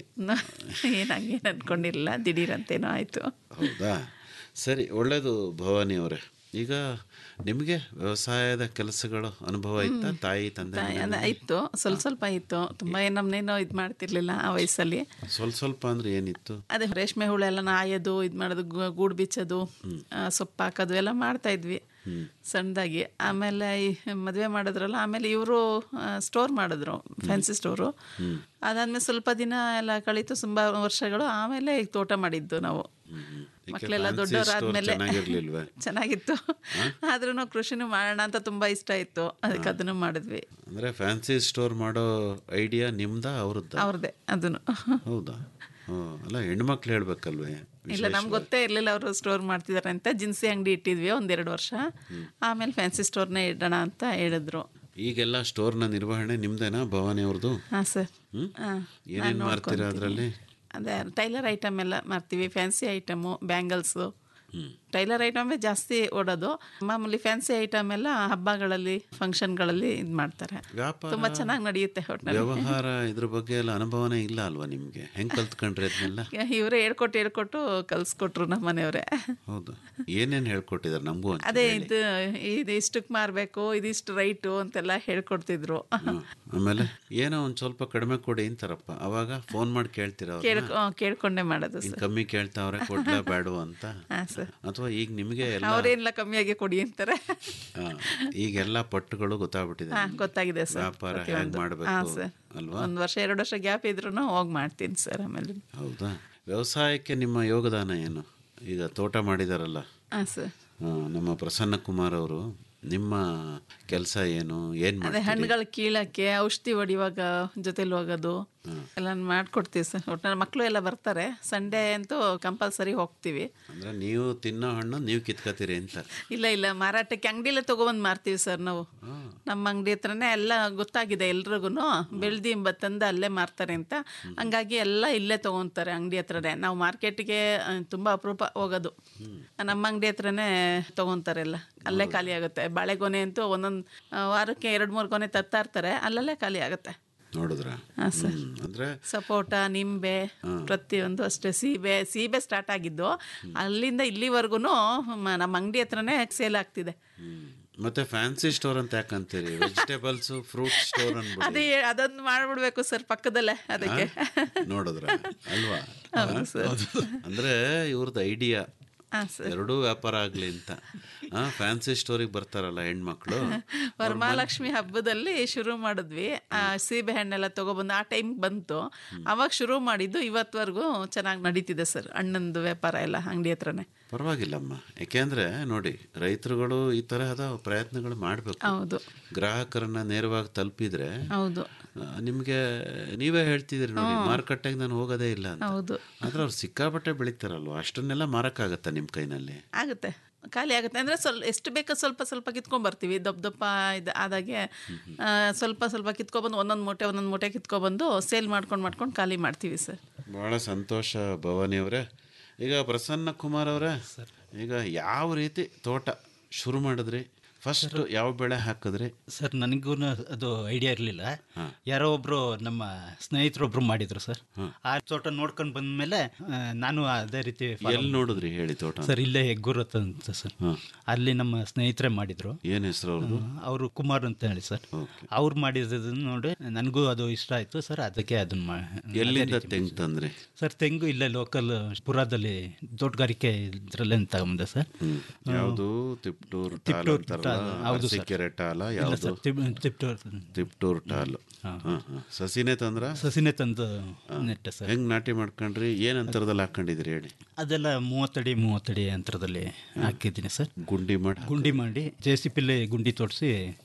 ಏನಾಗೇನು ಅಂದ್ಕೊಂಡಿರಲಿಲ್ಲ ದಿಢೀರಂತೇನೋ ಆಯಿತು
ಹೌದಾ ಸರಿ ಒಳ್ಳೆಯದು ಭವಾನಿ ಅವರೇ ಈಗ ನಿಮಗೆ ವ್ಯವಸಾಯದ ಕೆಲಸಗಳು ಅನುಭವ ಇತ್ತಾ ತಾಯಿ ತಂದೆ ಮನೆಯಲ್ಲಿ?
ಇತ್ತು ಸ್ವಲ್ಪ ಸ್ವಲ್ಪ ಇತ್ತು ತುಂಬ ಏನು ನಮ್ಮನ್ನೇನೋ ಇದು ಮಾಡ್ತಿರ್ಲಿಲ್ಲ ಆ ವಯಸ್ಸಲ್ಲಿ
ಸ್ವಲ್ಪ ಸ್ವಲ್ಪ ಅಂದ್ರೆ ಏನಿತ್ತು
ಅದೇ ರೇಷ್ಮೆ ಹುಳು ಎಲ್ಲ ಆಯೋದು ಇದು ಮಾಡೋದು ಗು- ಗೂಡು ಬಿಚ್ಚೋದು ಆ, ಸೊಪ್ಪು ಹಾಕೋದು ಎಲ್ಲ ಮಾಡ್ತಾ ಇದ್ವಿ ಸಣ್ಣದಾಗಿ ಆಮೇಲೆ ಈ ಮದುವೆ ಮಾಡಿದ್ರಲ್ಲ ಆಮೇಲೆ ಇವರು ಸ್ಟೋರ್ ಮಾಡಿದ್ರು ಫ್ಯಾನ್ಸಿ ಸ್ಟೋರು ಅದಾದ್ಮೇಲೆ ಸ್ವಲ್ಪ ದಿನ ಎಲ್ಲ ಕಳೀತು ತುಂಬ ವರ್ಷಗಳು ಆಮೇಲೆ ಈಗ ತೋಟ ಮಾಡಿದ್ದು ನಾವು
ಏಕೆ
ಮಕ್ಕಳೆಲ್ಲ
fancy
ದೊಡ್ಡವರಾದ್ಮೇಲೆ
store ಚೆನ್ನಾಗಿರ್ಲಿಲ್ವೇ?
ಚೆನ್ನಾಗಿತ್ತು ಆದ್ರೂ ಕೃಷಿನೂ ಮಾಡೋಣ ಅಂತ ತುಂಬ ಇಷ್ಟ ಇತ್ತು ಅದಕ್ಕೆ ಅದನ್ನು ಮಾಡಿದ್ವಿ
ಅಂದ್ರೆ ಫ್ಯಾನ್ಸಿ ಸ್ಟೋರ್ ಮಾಡೋ ಐಡಿಯಾ ನಿಮ್ದ ಅವ್ರದ್ದ
ಅವ್ರದ್ದೇ ಅದನ್ನು
ಹೌದಾ ಹ್ಞೂ ಅಲ್ಲ ಹೆಣ್ಮಕ್ಳು ಹೇಳ್ಬೇಕಲ್ವೇ
ಇಲ್ಲ ನಮ್ಗೆ ಗೊತ್ತೇ ಇರಲಿಲ್ಲ ಅವರು ಸ್ಟೋರ್ ಮಾಡ್ತಿದ್ದಾರೆ ಅಂತ ಜಿನ್ಸಿ ಅಂಗಡಿ ಇಟ್ಟಿದ್ವಿ ಒಂದೆರಡು ವರ್ಷ ಆಮೇಲೆ ಫ್ಯಾನ್ಸಿ ಸ್ಟೋರ್ನೇ ಇಡೋಣ ಅಂತ ಹೇಳಿದ್ರು
ಈಗೆಲ್ಲ ಸ್ಟೋರ್ನ ನಿರ್ವಹಣೆ ನಿಮ್ದೇನಾ ಭವಾನಿ ಅವ್ರದ್ದು
ಹಾಂ ಸರ್
ಹ್ಮ್?
ಹಾಂ
ಏನೇನ್ ಮಾಡ್ತೀರಾ ಅದ್ರಲ್ಲಿ?
ಅದೇ ಟೈಲರ್ ಐಟಮ್ ಎಲ್ಲ ಮಾಡ್ತೀವಿ ಫ್ಯಾನ್ಸಿ ಐಟಮು ಬ್ಯಾಂಗಲ್ಸು ಟೈಲರ್ ಐಟಮೇ ಜಾಸ್ತಿ ಓಡೋದು ಮಾಮೂಲಿ ಫ್ಯಾನ್ಸಿ ಐಟಮ್ ಎಲ್ಲ ಹಬ್ಬಗಳಲ್ಲಿ ಫಂಕ್ಷನ್ಗಳಲ್ಲಿ ಇದು ಮಾಡ್ತಾರೆ
ವ್ಯಾಪಾರ
ತುಂಬ ಚೆನ್ನಾಗಿ ನಡೆಯುತ್ತೆ ಒಟ್ನಲ್ಲಿ
ವ್ಯವಹಾರ ಇದ್ರ ಬಗ್ಗೆ ಎಲ್ಲ ಅನುಭವನೇ ಇಲ್ಲ ಅಲ್ವಾ ನಿಮ್ಗೆ ಹೆಂಗ್ ಕಲ್ತ್ಕೊಂಡ್ರಿ ಅದನ್ನೆಲ್ಲ
ಇವರೇ ಹೇಳ್ಕೊಟ್ಟು ಹೇಳ್ಕೊಟ್ಟು ಕಲಿಸ್ಕೊಟ್ರು ನಮ್ಮ ಮನೆಯವರೇ
ಹೌದಾ ಏನೇನ್ ಹೇಳ್ಕೊಟ್ಟಿದಾರೆ ನಮಗೂ ಒಂಚೂರು
ಅದೇ
ಹೇಳಿ.
ಇದು ಇದು ಇಷ್ಟಕ್ಕೆ ಮಾರಬೇಕು ಇದಿಷ್ಟು ರೈಟು ಅಂತೆಲ್ಲ ಹೇಳ್ಕೊಡ್ತಿದ್ರು
ಹ್ಮ್. ಆಮೇಲೆ ಏನೋ ಒಂದ್ ಸ್ವಲ್ಪ ಕಡಿಮೆ ಕೊಡಿ ಅಂತಾರಪ್ಪ ಅವಾಗ ಫೋನ್ ಮಾಡಿ ಕೇಳ್ತೀರ
ಕೇಳ್ಕೊ ಹ್ಮ್, ಕೇಳ್ಕೊಂಡೇ ಮಾಡೋದು
ಇನ್
ಸರ್
ಕಮ್ಮಿ ಕೇಳ್ತಾವ್ರೆ ಕೊಡ್ಲಾ ಬೇಡವಾ ಅಂತ
ಹಾಂ ಸರ್
ಅಥವಾ ಈಗ ನಿಮಗೆ ಎಲ್ಲ
ಅವ್ರೇನಿಲ್ಲ ಕಮ್ಮಿಯಾಗಿ ಕೊಡಿ ಅಂತಾರೆ
ಆ, ಈಗೆಲ್ಲ ಪಟ್ಟುಗಳು ಗೊತ್ತಾಗ್ಬಿಟ್ಟಿದೆ
ಹಾಂ ಗೊತ್ತಾಗಿದೆ ಸರ್
ವ್ಯಾಪಾರ ಹೇಗ್
ಪ್ರತಿಯೊಂದು.
ಮಾಡ್ಬೇಕು
ಹಾಂ ಸರ್
ಅಲ್ವಾ
ಒಂದು ವರ್ಷ ಎರಡು ವರ್ಷ ಗ್ಯಾಪ್ ಇದ್ರೂ ಹೋಗಿ ಮಾಡ್ತೀನಿ ಸರ್ ಆಮೇಲೆ
ಹೌದಾ ವ್ಯವಸಾಯಕ್ಕೆ ನಿಮ್ಮ ಯೋಗದಾನ ಏನು ಈಗ ತೋಟ ಮಾಡಿದಾರಲ್ಲ
ಹಾಂ ಸರ್
ಆ, ನಮ್ಮ ಪ್ರಸನ್ನ ಕುಮಾರ್ ಅವರು ನಿಮ್ಮ ಕೆಲಸ ಏನು ಏನ್
ಅದೇ
ಮಾಡ್ತೀರಿ
ಹಣ್ಣುಗಳು ಕೀಳಕ್ಕೆ ಔಷಧಿ ಹೊಡಿಯುವಾಗ ಜೊತೆಲಿ ಹೋಗೋದು ಎಲ್ಲ ಮಾಡ್ಕೊಡ್ತೀವಿ ಸರ್ ಒಟ್ಟಿನಲ್ಲಿ ಮಕ್ಕಳು ಎಲ್ಲ ಬರ್ತಾರೆ ಸಂಡೇ ಅಂತೂ ಕಂಪಲ್ಸರಿ ಹೋಗ್ತೀವಿ
ಅಂದ್ರೆ ನೀವು ತಿನ್ನೋ ಹಣ್ಣು ನೀವು ಕಿತ್ಕೋತೀರಿ ಅಂತ
ಇಲ್ಲ ಇಲ್ಲ ಮಾರಾಟಕ್ಕೆ ಅಂಗಡಿಲೇ ತೊಗೊಬಂದು ಮಾರ್ತೀವಿ ಸರ್ ನಾವು ನಮ್ಮ ಅಂಗಡಿ ಹತ್ರನೇ ಎಲ್ಲ ಗೊತ್ತಾಗಿದೆ ಎಲ್ರಿಗೂ ಬೆಳ್ದಿ ತಂದು ಅಲ್ಲೇ ಮಾರ್ತಾರೆ ಅಂತ ಹಂಗಾಗಿ ಎಲ್ಲ ಇಲ್ಲೇ ತೊಗೊತಾರೆ ಅಂಗಡಿ ಹತ್ರನೇ ನಾವು ಮಾರ್ಕೆಟ್ಗೆ ತುಂಬ ಅಪರೂಪ ಹೋಗೋದು ನಮ್ಮ ಅಂಗಡಿ ಹತ್ರನೇ ತೊಗೊತಾರೆ ಎಲ್ಲ ಅಲ್ಲೇ ಖಾಲಿ ಆಗುತ್ತೆ ಬಾಳೆಗೊನೆ ಅಂತೂ ಒಂದೊಂದು ವಾರಕ್ಕೆ ಎರಡು ಮೂರು ಗೊನೆ ತರ್ತಾ ಇರ್ತಾರೆ ಅಲ್ಲಲ್ಲೇ ಖಾಲಿ ಆಗುತ್ತೆ
ನೋಡಿದ್ರ
ಹಾಂ ಸರ್
ಅಂದ್ರೆ
ಸಪೋಟ ನಿಂಬೆ ಪ್ರತಿಯೊಂದು ಅಷ್ಟೇ ಸೀಬೆ ಸೀಬೆ ಸ್ಟಾರ್ಟ್ ಆಗಿದ್ದು ಅಲ್ಲಿಂದ ಇಲ್ಲಿವರೆಗೂ ನಮ್ಮ ಅಂಗಡಿ ಹತ್ರನೇ ಸೇಲ್ ಆಗ್ತಿದೆ
ಮತ್ತೆ ಫ್ಯಾನ್ಸಿ ಸ್ಟೋರ್ ಅಂತ ಯಾಕಂತೀರಿ ವೆಜಿಟೇಬಲ್ಸ್ ಫ್ರೂಟ್ ಸ್ಟೋರ್ ಅನ್ಬಿಡಿ
ಅದೇ ಅದೊಂದು ಮಾಡ್ಬಿಡ್ಬೇಕು ಸರ್ ಪಕ್ಕದಲ್ಲೇ ಅದಕ್ಕೆ
ನೋಡಿದ್ರ ಅಲ್ವಾ
ಹೌದು
ಆ?
ಸರ್.
ಅಂದ್ರೆ ಇವ್ರದ್ದು ಐಡಿಯಾ
ಹಾಂ ಸರ್
ಎರಡೂ ವ್ಯಾಪಾರ ಆಗ್ಲಿ ಅಂತ ಫ್ಯಾನ್ಸಿ ಸ್ಟೋರಿಗೆ ಬರ್ತಾರಲ್ಲ ಹೆಣ್ಮಕ್ಳು
ವರಮಹಾಲಕ್ಷ್ಮಿ ಹಬ್ಬದಲ್ಲಿ ಶುರು ಮಾಡಿದ್ವಿ ಆ ಸೀಬೆ ಹಣ್ಣೆಲ್ಲ ತಗೊಬಂದು ಆ ಟೈಮ್ ಬಂತು ಅವಾಗ ಶುರು ಮಾಡಿದ್ದು ಇವತ್ತವರೆಗೂ ಚೆನ್ನಾಗಿ ನಡೀತಿದೆ ಸರ್ ಹಣ್ಣಂದು ವ್ಯಾಪಾರ ಎಲ್ಲ ಅಂಗಡಿ ಹತ್ರನೇ
ಪರವಾಗಿಲ್ಲಮ್ಮ ಯಾಕೆಂದ್ರೆ ನೋಡಿ ರೈತರುಗಳು ಈ ತರಹದ ಪ್ರಯತ್ನಗಳು ಮಾಡಬೇಕು
ಹೌದು
ಗ್ರಾಹಕರನ್ನ ನೇರವಾಗಿ ತಲುಪಿದ್ರೆ
ಹೌದು
ಆ, ನಿಮ್ಗೆ ನೀವೇ ಹೇಳ್ತಿದ್ದೀರಿ ನೋಡಿ ಮಾರುಕಟ್ಟೆಗೆ ನಾನು ಹೋಗೋದೇ ಇಲ್ಲ ಅಂತ
ಹೌದು
ಆದ್ರೆ ಅವ್ರು ಸಿಕ್ಕಾಪಟ್ಟೆ ಬೆಳಿತಾರಲ್ವ ಅಷ್ಟನ್ನೆಲ್ಲ ಮಾರಕ್ಕಾಗತ್ತಾ ನಿಮ್ಮ ಕೈನಲ್ಲಿ
ಆಗುತ್ತೆ ಖಾಲಿ ಆಗುತ್ತೆ ಅಂದರೆ ಸ್ವಲ್ಪ ಎಷ್ಟು ಬೇಕೋ ಸ್ವಲ್ಪ ಸ್ವಲ್ಪ ಕಿತ್ಕೊಂಡ್ ಬರ್ತೀವಿ ದಪ್ಪ ದಪ್ಪ ಇದು ಆದಾಗೆ ಆ, ಸ್ವಲ್ಪ ಸ್ವಲ್ಪ ಕಿತ್ಕೊಬಂದು ಒಂದೊಂದು ಮೂಟೆ ಒಂದೊಂದು ಮೂಟೆ ಕಿತ್ಕೊಬಂದು ಸೇಲ್ ಮಾಡ್ಕೊಂಡು ಮಾಡ್ಕೊಂಡು ಖಾಲಿ ಮಾಡ್ತೀವಿ ಸರ್
ಬಹಳ ಸಂತೋಷ ಭವಾನಿ ಅವರೇ ಈಗ ಪ್ರಸನ್ನ ಕುಮಾರ್ ಅವರೇ ಈಗ ಯಾವ ರೀತಿ ತೋಟ ಶುರು ಮಾಡಿದ್ರಿ ಫಸ್ಟ್ ಯಾವ ಬೆಳೆ ಹಾಕಿದ್ರಿ
ಸರ್ ನನಗೂ ಅದು ಐಡಿಯಾ ಇರಲಿಲ್ಲ ಯಾರೋ ಒಬ್ರು ನಮ್ಮ ಸ್ನೇಹಿತರೊಬ್ರು ಮಾಡಿದ್ರು ಸರ್ ಆ ತೋಟ ನೋಡ್ಕೊಂಡು ಬಂದ್ಮೇಲೆ ಆ, ನಾನು ಅದೇ ರೀತಿ follow
ಎಲ್ಲಿ ನೋಡಿದ್ರಿ ಹೇಳಿ ತೋಟ
ಸರ್ ಇಲ್ಲೇ ಹೆಗ್ಗುರತ್ ಅಂತ ಸರ್ ಅಲ್ಲಿ ನಮ್ಮ ಸ್ನೇಹಿತರೆ ಮಾಡಿದ್ರು
ಏನ್ ಹೆಸರು ಅವ್ರದ್ದು
ಅವರು ಕುಮಾರ್ ಅಂತ ಹೇಳಿ ಸರ್ ಅವ್ರು ಮಾಡಿರೋದನ್ನ ನೋಡಿ ನನಗೂ ಅದು ಇಷ್ಟ ಆಯ್ತು ಸರ್ ಅದಕ್ಕೆ ಅದನ್ನ ಮಾ- ಅದೇ
ಎಲ್ಲಿಂದ
ರೀತಿ
ತೆಂಗ್ ತಂದ್ರಿ
ಸರ್ ತೆಂಗು ಇಲ್ಲೇ ಲೋಕಲ್ ಪುರದಲ್ಲಿ ತೋಟಗಾರಿಕೆ ಇದ್ರಲ್ಲೇ ತಗೊಂಡೆ ಸರ್
ಯಾವುದು ತಿಪ್ಟೂರ್ ಟಾಲ್
ತಿಪ್ಟೂರ್
ಅಂತಾರಲ್ಲ
ಟಾಲ್, ಹೌದು ಸರ್.
ಅರಸೀಕೆರೆ ಟಾಲ
ಇಲ್ಲ
ಯಾವುದು
ಸರ್, ತಿಪ್- ತಿಪ್ಟೂರ್
ತಿಪ್ಟೂರ್ ಟಾಲ್ ಹಾ, ಹಾ. ಸಸಿನೇ ತಂದ್ರ
ಸಸಿನೇ ತಂದು ನೆಟ್ಟೆ ಸರ್
ಹೆಂಗ್ ನಾಟಿ ಮಾಡ್ಕೊಂಡ್ರಿ ಏನ್ ಅಂತರದಲ್ಲಿ ಹಾಕೊಂಡಿದ್ರಿ ಹೇಳಿ
ಅದೆಲ್ಲ ಮೂವತ್ತಡಿ ಮೂವತ್ತಡಿ ಅಂತರದಲ್ಲಿ ಹಾಕಿದ್ದೀನಿ ಸರ್
ಗುಂಡಿ ಮಾಡಿ
ಗುಂಡಿ ಮಾಡಿ ಜೆ ಸಿ ಪಿಲಿ ಗುಂಡಿ ತೋರಿಸಿ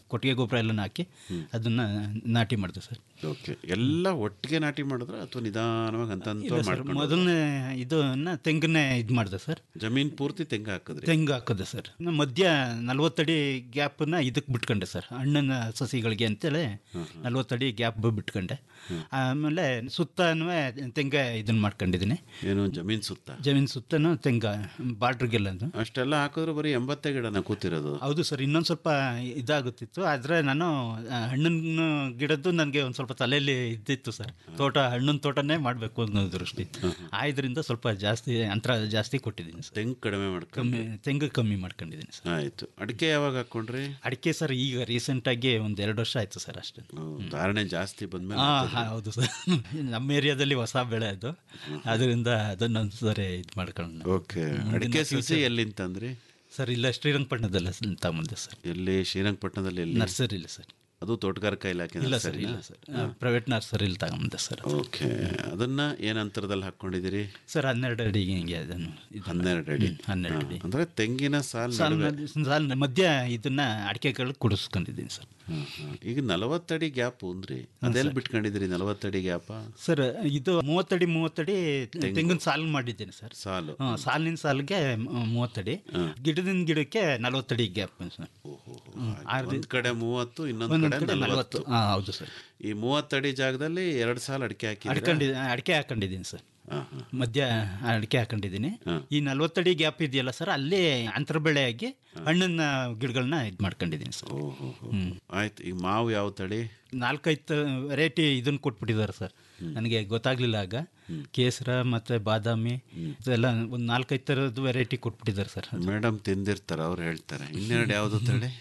ಕೊಟ್ಟಿಗೆ ಗೊಬ್ಬರ ಎಲ್ಲ ಹಾಕಿ ಅದನ್ನು ನಾಟಿ ಮಾಡಿದೆ ಸರ್
ಓಕೆ ಎಲ್ಲ ಒಟ್ಟಿಗೆ ನಾಟಿ ಮಾಡಿದ್ರೆ ಅಥವಾ ನಿಧಾನವಾಗಿ ಅಂತ
ಇಲ್ಲ ಸರ್ ಮೊದಲನೇ ಇದನ್ನ ತೆಂಗನ್ನೇ ಇದು ಮಾಡಿದೆ ಸರ್
ಜಮೀನ್ ಪೂರ್ತಿ ತೆಂಗು ಹಾಕಿದ್ರಿ
ತೆಂಗು ಹಾಕಿದೆ ಸರ್ ಇನ್ನು ಮಧ್ಯ ನಲ್ವತ್ತಡಿ ಗ್ಯಾಪನ್ನ ಇದಕ್ಕೆ ಬಿಟ್ಕೊಂಡೆ ಸರ್ ಹಣ್ಣಿನ ಸಸಿಗಳಿಗೆ ಅಂತೇಳಿ ನಲ್ವತ್ತಡಿ ಗ್ಯಾಪ್ ಬಿಟ್ಕೊಂಡೆ ಆಮೇಲೆ ಸುತ್ತನೂ ತೆಂಗ ಇದನ್ನ ಮಾಡ್ಕೊಂಡಿದ್ದೀನಿ
ಏನು ಜಮೀನ್ ಸುತ್ತ
ಜಮೀನು ಸುತ್ತನೂ ತೆಂಗ ಬಾರ್ಡ್ರಿಗೆಲ್ಲ
ಅಷ್ಟೆಲ್ಲ ಹಾಕಿದ್ರೆ ಬರೀ ಎಂಬತ್ತೇ ಗಿಡನ ಕೂತಿರೋದು
ಹೌದು ಸರ್ ಇನ್ನೊಂದು ಸ್ವಲ್ಪ ಇದಾಗುತ್ತಿತ್ತು ಆದರೆ ನಾನು ಆ, ಹಣ್ಣಿನ ಗಿಡದ್ದು ನನಗೆ ಒಂದು ಸ್ವಲ್ಪ ತಲೆಯಲ್ಲಿ ಇದ್ದಿತ್ತು ಸರ್ ತೋಟ ಹಣ್ಣಿನ ತೋಟನೇ ಮಾಡಬೇಕು ಅನ್ನೋ ದೃಷ್ಟಿ ಆದ್ರಿಂದ ಸ್ವಲ್ಪ ಜಾಸ್ತಿ ಅಂತರ ಜಾಸ್ತಿ ಕೊಟ್ಟಿದ್ದೀನಿ ಸರ್
ತೆಂಗು ಕಡಿಮೆ ಮಾಡ್ಕೊಂಡು
ಕಮ್ಮಿ ತೆಂಗು ಕಮ್ಮಿ ಮಾಡ್ಕೊಂಡಿದ್ದೀನಿ ಸರ್
ಆಯ್ತು ಅಡಿಕೆ ಯಾವಾಗ ಹಾಕೊಂಡ್ರಿ
ಅಡಿಕೆ ಸರ್ ಈಗ ರೀಸೆಂಟಾಗಿ ಒಂದು ಎರಡು ವರ್ಷ ಆಯಿತು ಸರ್ ಅಷ್ಟೇ
ಧಾರಣೆ ಜಾಸ್ತಿ ಬಂದ್ಮೇಲೆ
ಹಾಂ ಹೌದು ಸರ್ ನಮ್ಮ ಏರಿಯಾದಲ್ಲಿ ಹೊಸ ಬೆಳೆ ಅದು ಅದರಿಂದ ಅದನ್ನೊಂದು ಸರಿ ಇದು ಮಾಡ್ಕೊಂಡು
ಓಕೆ ಅಡಿಕೆ ಸಸಿ ಎಲ್ಲಿಂತಂದ್ರಿ
ಸರ್ ಇಲ್ಲ ಶ್ರೀರಂಗಪಟ್ಟಣದಲ್ಲ ತಗೊಂಬಂದೆ ಸರ್
ಎಲ್ಲಿ ಶ್ರೀರಂಗಪಟ್ಟಣದಲ್ಲಿ ಎಲ್ಲಿ
ನರ್ಸರಿಲಿ ಸರ್
ಅದು ತೋಟಗಾರಿಕಾ ಇಲಾಖೆ
ಇಲ್ಲ ಸರ್
ನರ್ಸರಿನಾ?
ಇಲ್ಲ ಸರ್ ಪ್ರೈವೇಟ್ ನರ್ಸರಿಲಿ ತಗೊಂಬಂದೆ ಸರ್
ಓಕೆ ಅದನ್ನ ಏನ್ ಅಂತರದಲ್ಲಿ ಹಾಕೊಂಡಿದ್ದೀರಿ
ಸರ್ ಹನ್ನೆರಡು ಅಡಿ ಹಿಂಗೆ ಅದನ್ನು ಇದನ್ನ-
ಹನ್ನೆರಡು ಅಡಿ
ಹ್ಮ್, ಹನ್ನೆರಡು ಅಡಿ
ಹಾ, ಅಂದ್ರೆ ತೆಂಗಿನ ಸಾಲ್
ಸಾಲ್
ನಡುವೆ.
ಮಧ್ಯ- ಸಾಲ್ ಮಧ್ಯ ಇದನ್ನ ಅಡಿಕೆಗಳು ಕುಡಿಸ್ಕೊಂಡಿದ್ದೀನಿ ಸರ್
ಹಾ, ಹಾ. ಈಗ ನಲವತ್ತಡಿ ಗ್ಯಾಪ್ ಅಂದ್ರಿ ಅದೆಲ್ಲಿ ಬಿಟ್ಕೊಂಡಿದ್ರಿ ನಲವತ್ತಡಿ ಗ್ಯಾಪ
ಸರ್ ಇದು ಮೂವತ್ತಡಿ ಮೂವತ್ತಡಿ ತೆಂಗಿನ ಸಾಲು ಮಾಡಿದ್ದೀನಿ ಸರ್
ಸಾಲು
ಹಾಂ ಸಾಲಿನ ಸಾಲಿಗೆ ಮ್- ಮೂವತ್ತಡಿ ಗಿಡದಿಂದ ಗಿಡಕ್ಕೆ ನಲವತ್ತಡಿ ಗ್ಯಾಪ್ ಸರ್ ಹ್ಮ್, ಆರು
ಒಂದ್ ಕಡೆ ಮೂವತ್ತು ಇನ್ನೊಂದ್
ಒಂದೊಂದ್
ಕಡೆ
ಕಡೆ
ನಲವತ್ತು
ನಲವತ್ತು ಹಾಂ ಹೌದು ಸರ್
ಈ ಮೂವತ್ತಡಿ ಜಾಗದಲ್ಲಿ ಎರಡು ಸಾಲ ಅಡಿಕೆ ಹಾಕಿ
ಅಡ್ಕೊಂಡಿ ಅಡಿಕೆ ಹಾಕೊಂಡಿದ್ದೀನಿ ಸರ್ ಮಧ್ಯ ಅಡಿಕೆ ಹಾಕೊಂಡಿದ್ದೀನಿ ಈ ನಲ್ವತ್ತಡಿ ಗ್ಯಾಪ್ ಇದೆಯಲ್ಲ ಸರ್ ಅಲ್ಲಿ ಅಂತರ ಬೆಳೆಯಾಗಿ ಹಣ್ಣಿನ ಗಿಡಗಳನ್ನ ಇದು ಮಾಡ್ಕೊಂಡಿದ್ದೀನಿ ಸರ್ ಹ್ಮ್.
ಆಯ್ತು ಈಗ ಮಾವು ಯಾವ ತಳಿ
ನಾಲ್ಕೈದು ವೆರೈಟಿ ಇದನ್ನ ಕೊಟ್ಬಿಟ್ಟಿದ್ದಾರೆ ಸರ್ ನನಗೆ ಗೊತ್ತಾಗ್ಲಿಲ್ಲ ಆಗ ಕೇಸರ ಮತ್ತೆ ಬಾದಾಮಿ ಇದೆಲ್ಲ ಒಂದು ನಾಲ್ಕೈದು ಥರದ್ದು ವೆರೈಟಿ ಕೊಟ್ಬಿಟ್ಟಿದ್ದಾರೆ ಸರ್
ಮೇಡಮ್ ತಿಂದಿರ್ತಾರೆ ಅವ್ರು ಹೇಳ್ತಾರೆ ಇನ್ನೆರಡು ಯಾವುದು ತಳಿ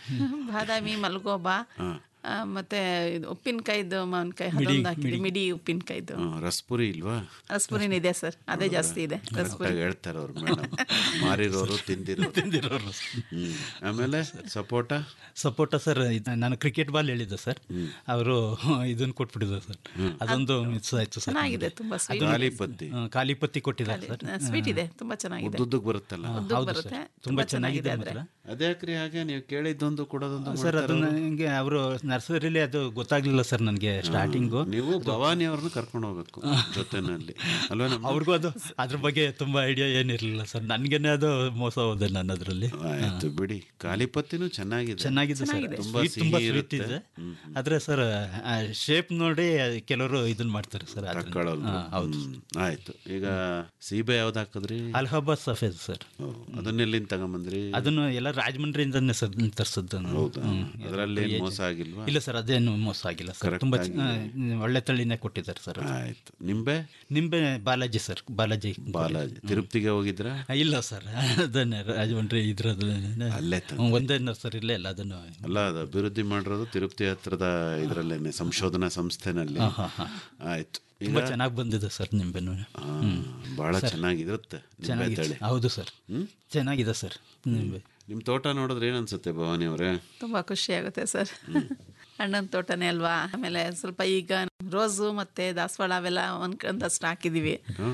ಬಾದಾಮಿ ಮಲ್ಗೋಬ ಆ, ಮತ್ತೆ ಇದು ಉಪ್ಪಿನಕಾಯಿದು ಮಾವಿನಕಾಯಿ
ಮಿಡಿ,
ಅದೊಂದು ಹಾಕಿದ್ವಿ
ಮಿಡಿ.
ಮಿಡಿ ಉಪ್ಪಿನಕಾಯಿದು
ಹ್ಮ್, ರಸಪುರಿ ಇಲ್ವಾ
ರಸಪುರಿನ ಇದೆ ಸರ್ ಅದೇ ಜಾಸ್ತಿ ಇದೆ ರಸಪುರಿ
ಕರೆಕ್ಟಾಗಿ ಹೇಳ್ತಾರೆ ಅವ್ರು ಮೇಡಮ್ ಮಾರಿರೋರು ತಿಂದಿರೋರು
ತಿಂದಿರೋರು
ಹ್ಮ್. ಆಮೇಲೆ ಸಪೋಟ
ಸಪೋಟ ಸರ್ ಇದ್- ನಾನು ಕ್ರಿಕೆಟ್ ಬಾಲ್ ಹೇಳಿದ್ದೆ ಸರ್ ಅವರು ಇದನ್ನು ಕೊಟ್ಬಿಟ್ಟಿದ್ದಾರೆ ಸರ್ ಅದೊಂದು ಮಿಸ್ ಆಯ್ತು ಸರ್
ಚೆನ್ನಾಗಿದೆ, ತುಂಬಾ sweet.
ಅದೊಂದು-
ಕಾಲಿಪತ್ತಿ.
ಹಾ, ಕಾಲಿಪತ್ತಿ ಕೊಟ್ಟಿದ್ದಾರೆ ಸರ್
ಸ್ವೀಟ್ ಇದೆ ತುಂಬಾ ಚೆನ್ನಾಗಿದೆ
ಉದ್ದುದ್ದಕ್ಕೆ ಬರುತ್ತಲ್ಲ
ಉದ್ದಕ್ಕೆ
ಹೌದು
ಬರುತ್ತೆ
ಸರ್.
ತುಂಬಾ
ತುಂಬಾ
ಚೆನ್ನಾಗಿದೆ
ಚೆನ್ನಾಗಿದೆ
ಆದ್ರೆ
ಮಾತ್ರ
ಅದ್ಯಾಕ್ರಿ ಹಾಗೆ ನೀವು ಕೇಳಿದ್ದೊಂದು ಕೊಡೋದೊಂದು
ಸರ್
ಮಾಡ್ತಾರೆ
ಅದನ್ನ
ಅವ್ರು?
ಹಿಂಗೆ ಅವರು ನರ್ಸರಿಲಿ ಅದು ಗೊತ್ತಾಗ್ಲಿಲ್ಲ ಸರ್ ನನಗೆ ಸ್ಟಾರ್ಟಿಂಗು
ನೀವು ಭವಾನಿ ಅವ್ರನ್ನ ಕರ್ಕೊಂಡು ಹೋಗ್ಬೇಕು ಜೊತೆನಲ್ಲಿ ಅಲ್ವಾ ನಮ್ಮ
ಅವ್ರಿಗೂ ಅದು ಅದ್ರ ಬಗ್ಗೆ ತುಂಬಾ ಐಡಿಯಾ ಏನಿರಲಿಲ್ಲ ಸರ್ ನನಗೇನೆ ಅದು ಮೋಸ ಹೋದೆ ನಾನು ಅದರಲ್ಲಿ
ಆಯ್ತು ಬಿಡಿ ಕಾಲಿಪತ್ತಿನೂ ಚೆನ್ನಾಗಿದೆ
ಚೆನ್ನಾಗಿದೆ ಸರ್
ತುಂಬಾ
Sweet ತುಂಬಾ
ಸಿಹಿ
ಸ್ವೀಟ್
ಇರುತ್ತೆ
ಇದೆ ಆದ್ರೆ ಸರ್ ಶೇಪ್ ನೋಡಿ ಕೆಲವರು ಇದನ್ನ ಮಾಡ್ತಾರೆ ಸರ್ ಅದನ್ನ.
ತಕ್ಕೊಳ್ಳೋದು
ಹಾ, ಹೌದು
ಹ್ಮ್. ಆಯ್ತು ಈಗ ಸೀಬೆ ಯಾವ್ದು ಹಾಕಿದ್ರಿ
ಅಲ್ಹಾಬಾದ್ ಸಫೇದ್ ಸರ್
ಅದನ್ನೆಲ್ಲಿಂದ ತಗೊಂಬಂದ್ರಿ
ಅದನ್ನು ಎಲ್ಲ ರಾಜಮಂಡ್ರಿಯಿಂದನೇ ಸರ್ ತರಿಸಿದ್ದು ನಾನು.
ಹೌದಾ
ಹ್ಮ್.
ಅದ್ರಲ್ಲಿ ಏನ್
ಏಜ್-
ಮೋಸ ಆಗಿಲ್ವಾ
ಇಲ್ಲ ಸರ್ ಅದೇನು ಮೋಸ ಆಗಿಲ್ಲ ಸರ್
Correct
ತುಂಬಾ
ಆಗಿ-
ಚ- ಆ, ಒಳ್ಳೆ ತಳಿನೇ ಕೊಟ್ಟಿದ್ದಾರೆ ಸರ್ ಅದು.
ಆಯ್ತು ನಿಂಬೆ
ನಿಂಬೆ ಬಾಲಾಜಿ ಸರ್ ಬಾಲಾಜಿ
ಬಾಲಾಜಿ ತಿರುಪ್ತಿಗೆ ಹೋಗಿದ್ರ
ಇಲ್ಲ ಸರ್ ಅದನ್ನೇ ರಾಜಮಂಡ್ರಿ ಇದ್ರದ್ದು
ಅಲ್ಲೇ
ಒಂದೇ ನರ್ಸರಿಲೇ ಅಲ್ಲ ಅದನ್ನು
ಅಲ್ಲ ಅದು ಅಭಿವೃದ್ಧಿ ಮಾಡಿರೋದು ತಿರುಪತಿ ಹತ್ರದ ಇದರಲ್ಲೇನೆ ಸಂಶೋಧನಾ ಸಂಸ್ಥೆನಲ್ಲಿ
ಹಾ, ಹಾ, ಹಾ.
ಆಯ್ತು
ತುಂಬಾ ಚೆನ್ನಾಗಿ ಬಂದಿದೆ ಸರ್ ನಿಂಬೆನು ಹ್ಮ್.
ಬಹಳ
ಸರ್,
ಚೆನ್ನಾಗಿರುತ್ತೆ ನಿಂಬೆ
ಚೆನ್ನಾಗಿದೆ
ತಳಿ
ಹೌದು ಸರ್ ಚೆನ್ನಾಗಿದೆ ಸರ್ ನಿಂಬೆ
ನಿಮ್ ತೋಟ ನೋಡಿದ್ರೆ ಏನ್ ಅನ್ಸುತ್ತೆ ಭವಾನಿ ಅವರೇ
ತುಂಬಾ ಖುಷಿ ಆಗುತ್ತೆ ಸರ್ ಹಣ್ಣಿನ ತೋಟನೇ ಅಲ್ವಾ ಆಮೇಲೆ ಸ್ವಲ್ಪ ಈಗ ರೋಸು ಮತ್ತೆ ದಾಸವಾಳ ಅವೆಲ್ಲ ಒಂದ್ ಒಂದಷ್ಟು ಹಾಕಿದೀವಿ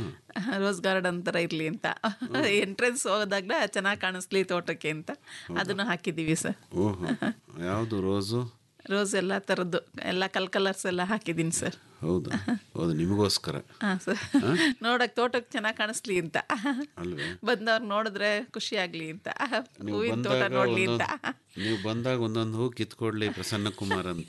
ರೋಸ್ ಗಾರ್ಡನ್ ಥರ ಇರಲಿ ಅಂತ ಎಂಟ್ರೆನ್ಸ್ ಹೋದಾಗ್ಲ ಚೆನ್ನಾಗಿ ಕಾಣಿಸ್ಲಿ ತೋಟಕ್ಕೆ ಅಂತ ಅದನ್ನು ಹಾಕಿದ್ದೀವಿ ಸರ್
ಓಹೋ ಯಾವುದು ರೋಸು
ರೋಸ್ ಎಲ್ಲ ಥರದ್ದು ಎಲ್ಲ ಕಲ್ ಕಲರ್ಸ್ ಎಲ್ಲ ಹಾಕಿದ್ದೀನಿ ಸರ್
ಹೌದು ಹೌದು ನಿಮಗೋಸ್ಕರ
ಹಾಂ ಸರ್ ನೋಡಕ್ಕೆ ತೋಟಕ್ಕೆ ಚೆನ್ನಾಗಿ ಕಾಣಿಸ್ಲಿ ಅಂತ
ಅಲ್ವೇ
ಬಂದವ್ರು ನೋಡಿದ್ರೆ ಖುಷಿ ಆಗಲಿ ಅಂತ
ನೀವು
ಹೂವಿನ ತೋಟ
ಬಂದಾಗ
ನೋಡ್ಲಿ ಅಂತ
ಒಂದೊಂದು ನೀವು ಬಂದಾಗ ಒಂದೊಂದು ಹೂ ಕಿತ್ಕೊಡ್ಲಿ ಪ್ರಸನ್ನ ಕುಮಾರ್ ಅಂತ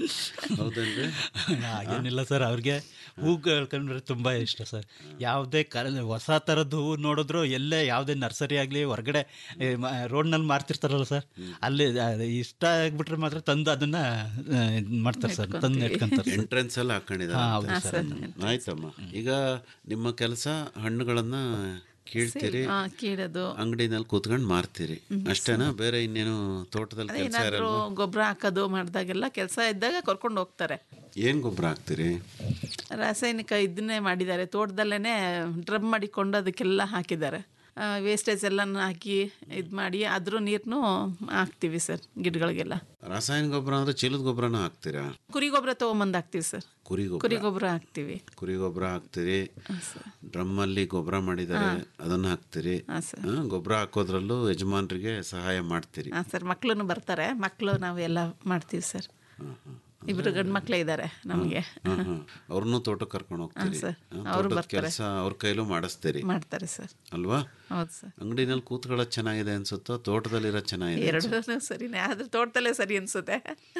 ಹೌದನ್ರಿ
ಹಾಗೇನಿಲ್ಲ ಸರ್ ಅವ್ರಿಗೆ ಹೂಗಳು ಕಂಡ್ರೆ ತುಂಬ ಇಷ್ಟ ಸರ್ ಯಾವುದೇ ಕ ಹೊಸ ಥರದ್ದು ಹೂವು ನೋಡಿದ್ರು ಎಲ್ಲೇ ಯಾವುದೇ ನರ್ಸರಿ ಆಗಲಿ ಹೊರಗಡೆ ರೋಡ್ನಲ್ಲಿ ಮಾರ್ತಿರ್ತಾರಲ್ಲ ಸರ್ ಅಲ್ಲಿ ಆ, ಇಷ್ಟ ಆಗ್ಬಿಟ್ರೆ ಮಾತ್ರ ತಂದು ಅದನ್ನ ಆ, ಇದ್ ಮಾಡ್ತಾರೆ ಸರ್ ತಂದು ನೆಟ್ಕೊಂತಾರೆ ಸರ್.
ಎಂಟ್ರೆನ್ಸ್ ಎಲ್ಲ
ಹಾ, ಹೌದು
ಹಾಕೊಂಡಿದ್ದಾರೆ
ಸರ್.
ಆಯ್ತಮ್ಮ ಈಗ ನಿಮ್ಮ ಕೆಲಸ ಹಣ್ಣುಗಳನ್ನ ಕೀಳ್ತೀರಿ
ಹಾ, ಕೀಳೋದು.
ಅಂಗಡಿನಲ್ಲಿ ಕೂತ್ಕೊಂಡು ಮಾರ್ತೀರಿ
ಹ್ಮ್.
ಅಷ್ಟೇನಾ ಬೇರೆ ಇನ್ನೇನು ತೋಟದಲ್ಲಿ ಕೆಲಸ
ಏನಾದರೂ
ಇರಲ್ವಾ
ಗೊಬ್ಬರ ಹಾಕೋದು ಮಾಡಿದಾಗೆಲ್ಲ ಕೆಲಸ ಇದ್ದಾಗ ಕರ್ಕೊಂಡು ಹೋಗ್ತಾರೆ
ಏನ್ ಗೊಬ್ಬರ ಹಾಕ್ತೀರಿ
ರಾಸಾಯನಿಕ ಇದನ್ನೇ ಮಾಡಿದ್ದಾರೆ ತೋಟದಲ್ಲೇ ಡ್ರಮ್ ಮಾಡಿಕೊಂಡು ಅದಕ್ಕೆಲ್ಲ ಹಾಕಿದ್ದಾರೆ ವೇಸ್ಟೇಜ್ ಎಲ್ಲನೂ ಹಾಕಿ ಇದು ಮಾಡಿ ಅದ್ರ ನೀರನ್ನು ಹಾಕ್ತೀವಿ ಸರ್ ಗಿಡಗಳಿಗೆಲ್ಲ
ರಾಸಾಯನಿಕ ಗೊಬ್ಬರ ಅಂದ್ರೆ ಚೀಲದ ಗೊಬ್ಬರನ ಹಾಕ್ತೀರಾ
ಕುರಿ ಗೊಬ್ಬರ ತೊಗೊಂಬಂದು ಹಾಕ್ತೀವಿ ಸರ್
ಕುರಿ ಗೊಬ್ಬರ
ಕುರಿ ಗೊಬ್ಬರ ಹಾಕ್ತೀವಿ
ಕುರಿ ಗೊಬ್ಬರ ಹಾಕ್ತೀರಿ ಡ್ರಮ್ಮಲ್ಲಿ ಗೊಬ್ಬರ ಮಾಡಿದ್ದಾರೆ ಅದನ್ನ ಹಾಕ್ತೀರಿ
ಹಾಂ ಸರ್
ಹಾ, ಗೊಬ್ಬರ ಹಾಕೋದ್ರಲ್ಲೂ ಯಜಮಾನರಿಗೆ ಸಹಾಯ ಮಾಡ್ತೀರಿ
ಹಾಂ ಸರ್ ಮಕ್ಕಳು ಬರ್ತಾರೆ ಮಕ್ಕಳು ನಾವು ಎಲ್ಲ ಮಾಡ್ತೀವಿ ಸರ್ ಇಬ್ರು ಗಂಡು ಮಕ್ಕಳೇ ಇದ್ದಾರೆ ನಮಗೆ
ಅವ್ರನ್ನೂ ತೋಟಕ್ಕೆ ಕರ್ಕೊಂಡು ಹೋಗ್ತೀರಿ
ಸರ್.
ಹಾ,
ಅವ್ರು
ತೋಟದ
ಬರ್ತಾರೆ.
ಕೆಲಸ ಅವ್ರ ಕೈಲೂ ಮಾಡಿಸ್ತೀರಿ
ಮಾಡ್ತಾರೆ ಸರ್
ಅಲ್ವಾ
ಹೌದು ಸರ್
ಅಂಗಡಿನಲ್ಲಿ ಕೂತ್ಕೊಳ್ಳೋದು ಚೆನ್ನಾಗಿದೆ ಅನ್ಸುತ್ತೋ ತೋಟದಲ್ಲಿರೋ ಚೆನ್ನಾಗಿದೆ
ಎರಡೂ ಸರಿನೇ ಆದ್ರೆ ತೋಟದಲ್ಲೇ ಸರಿ ಅನ್ಸುತ್ತೆ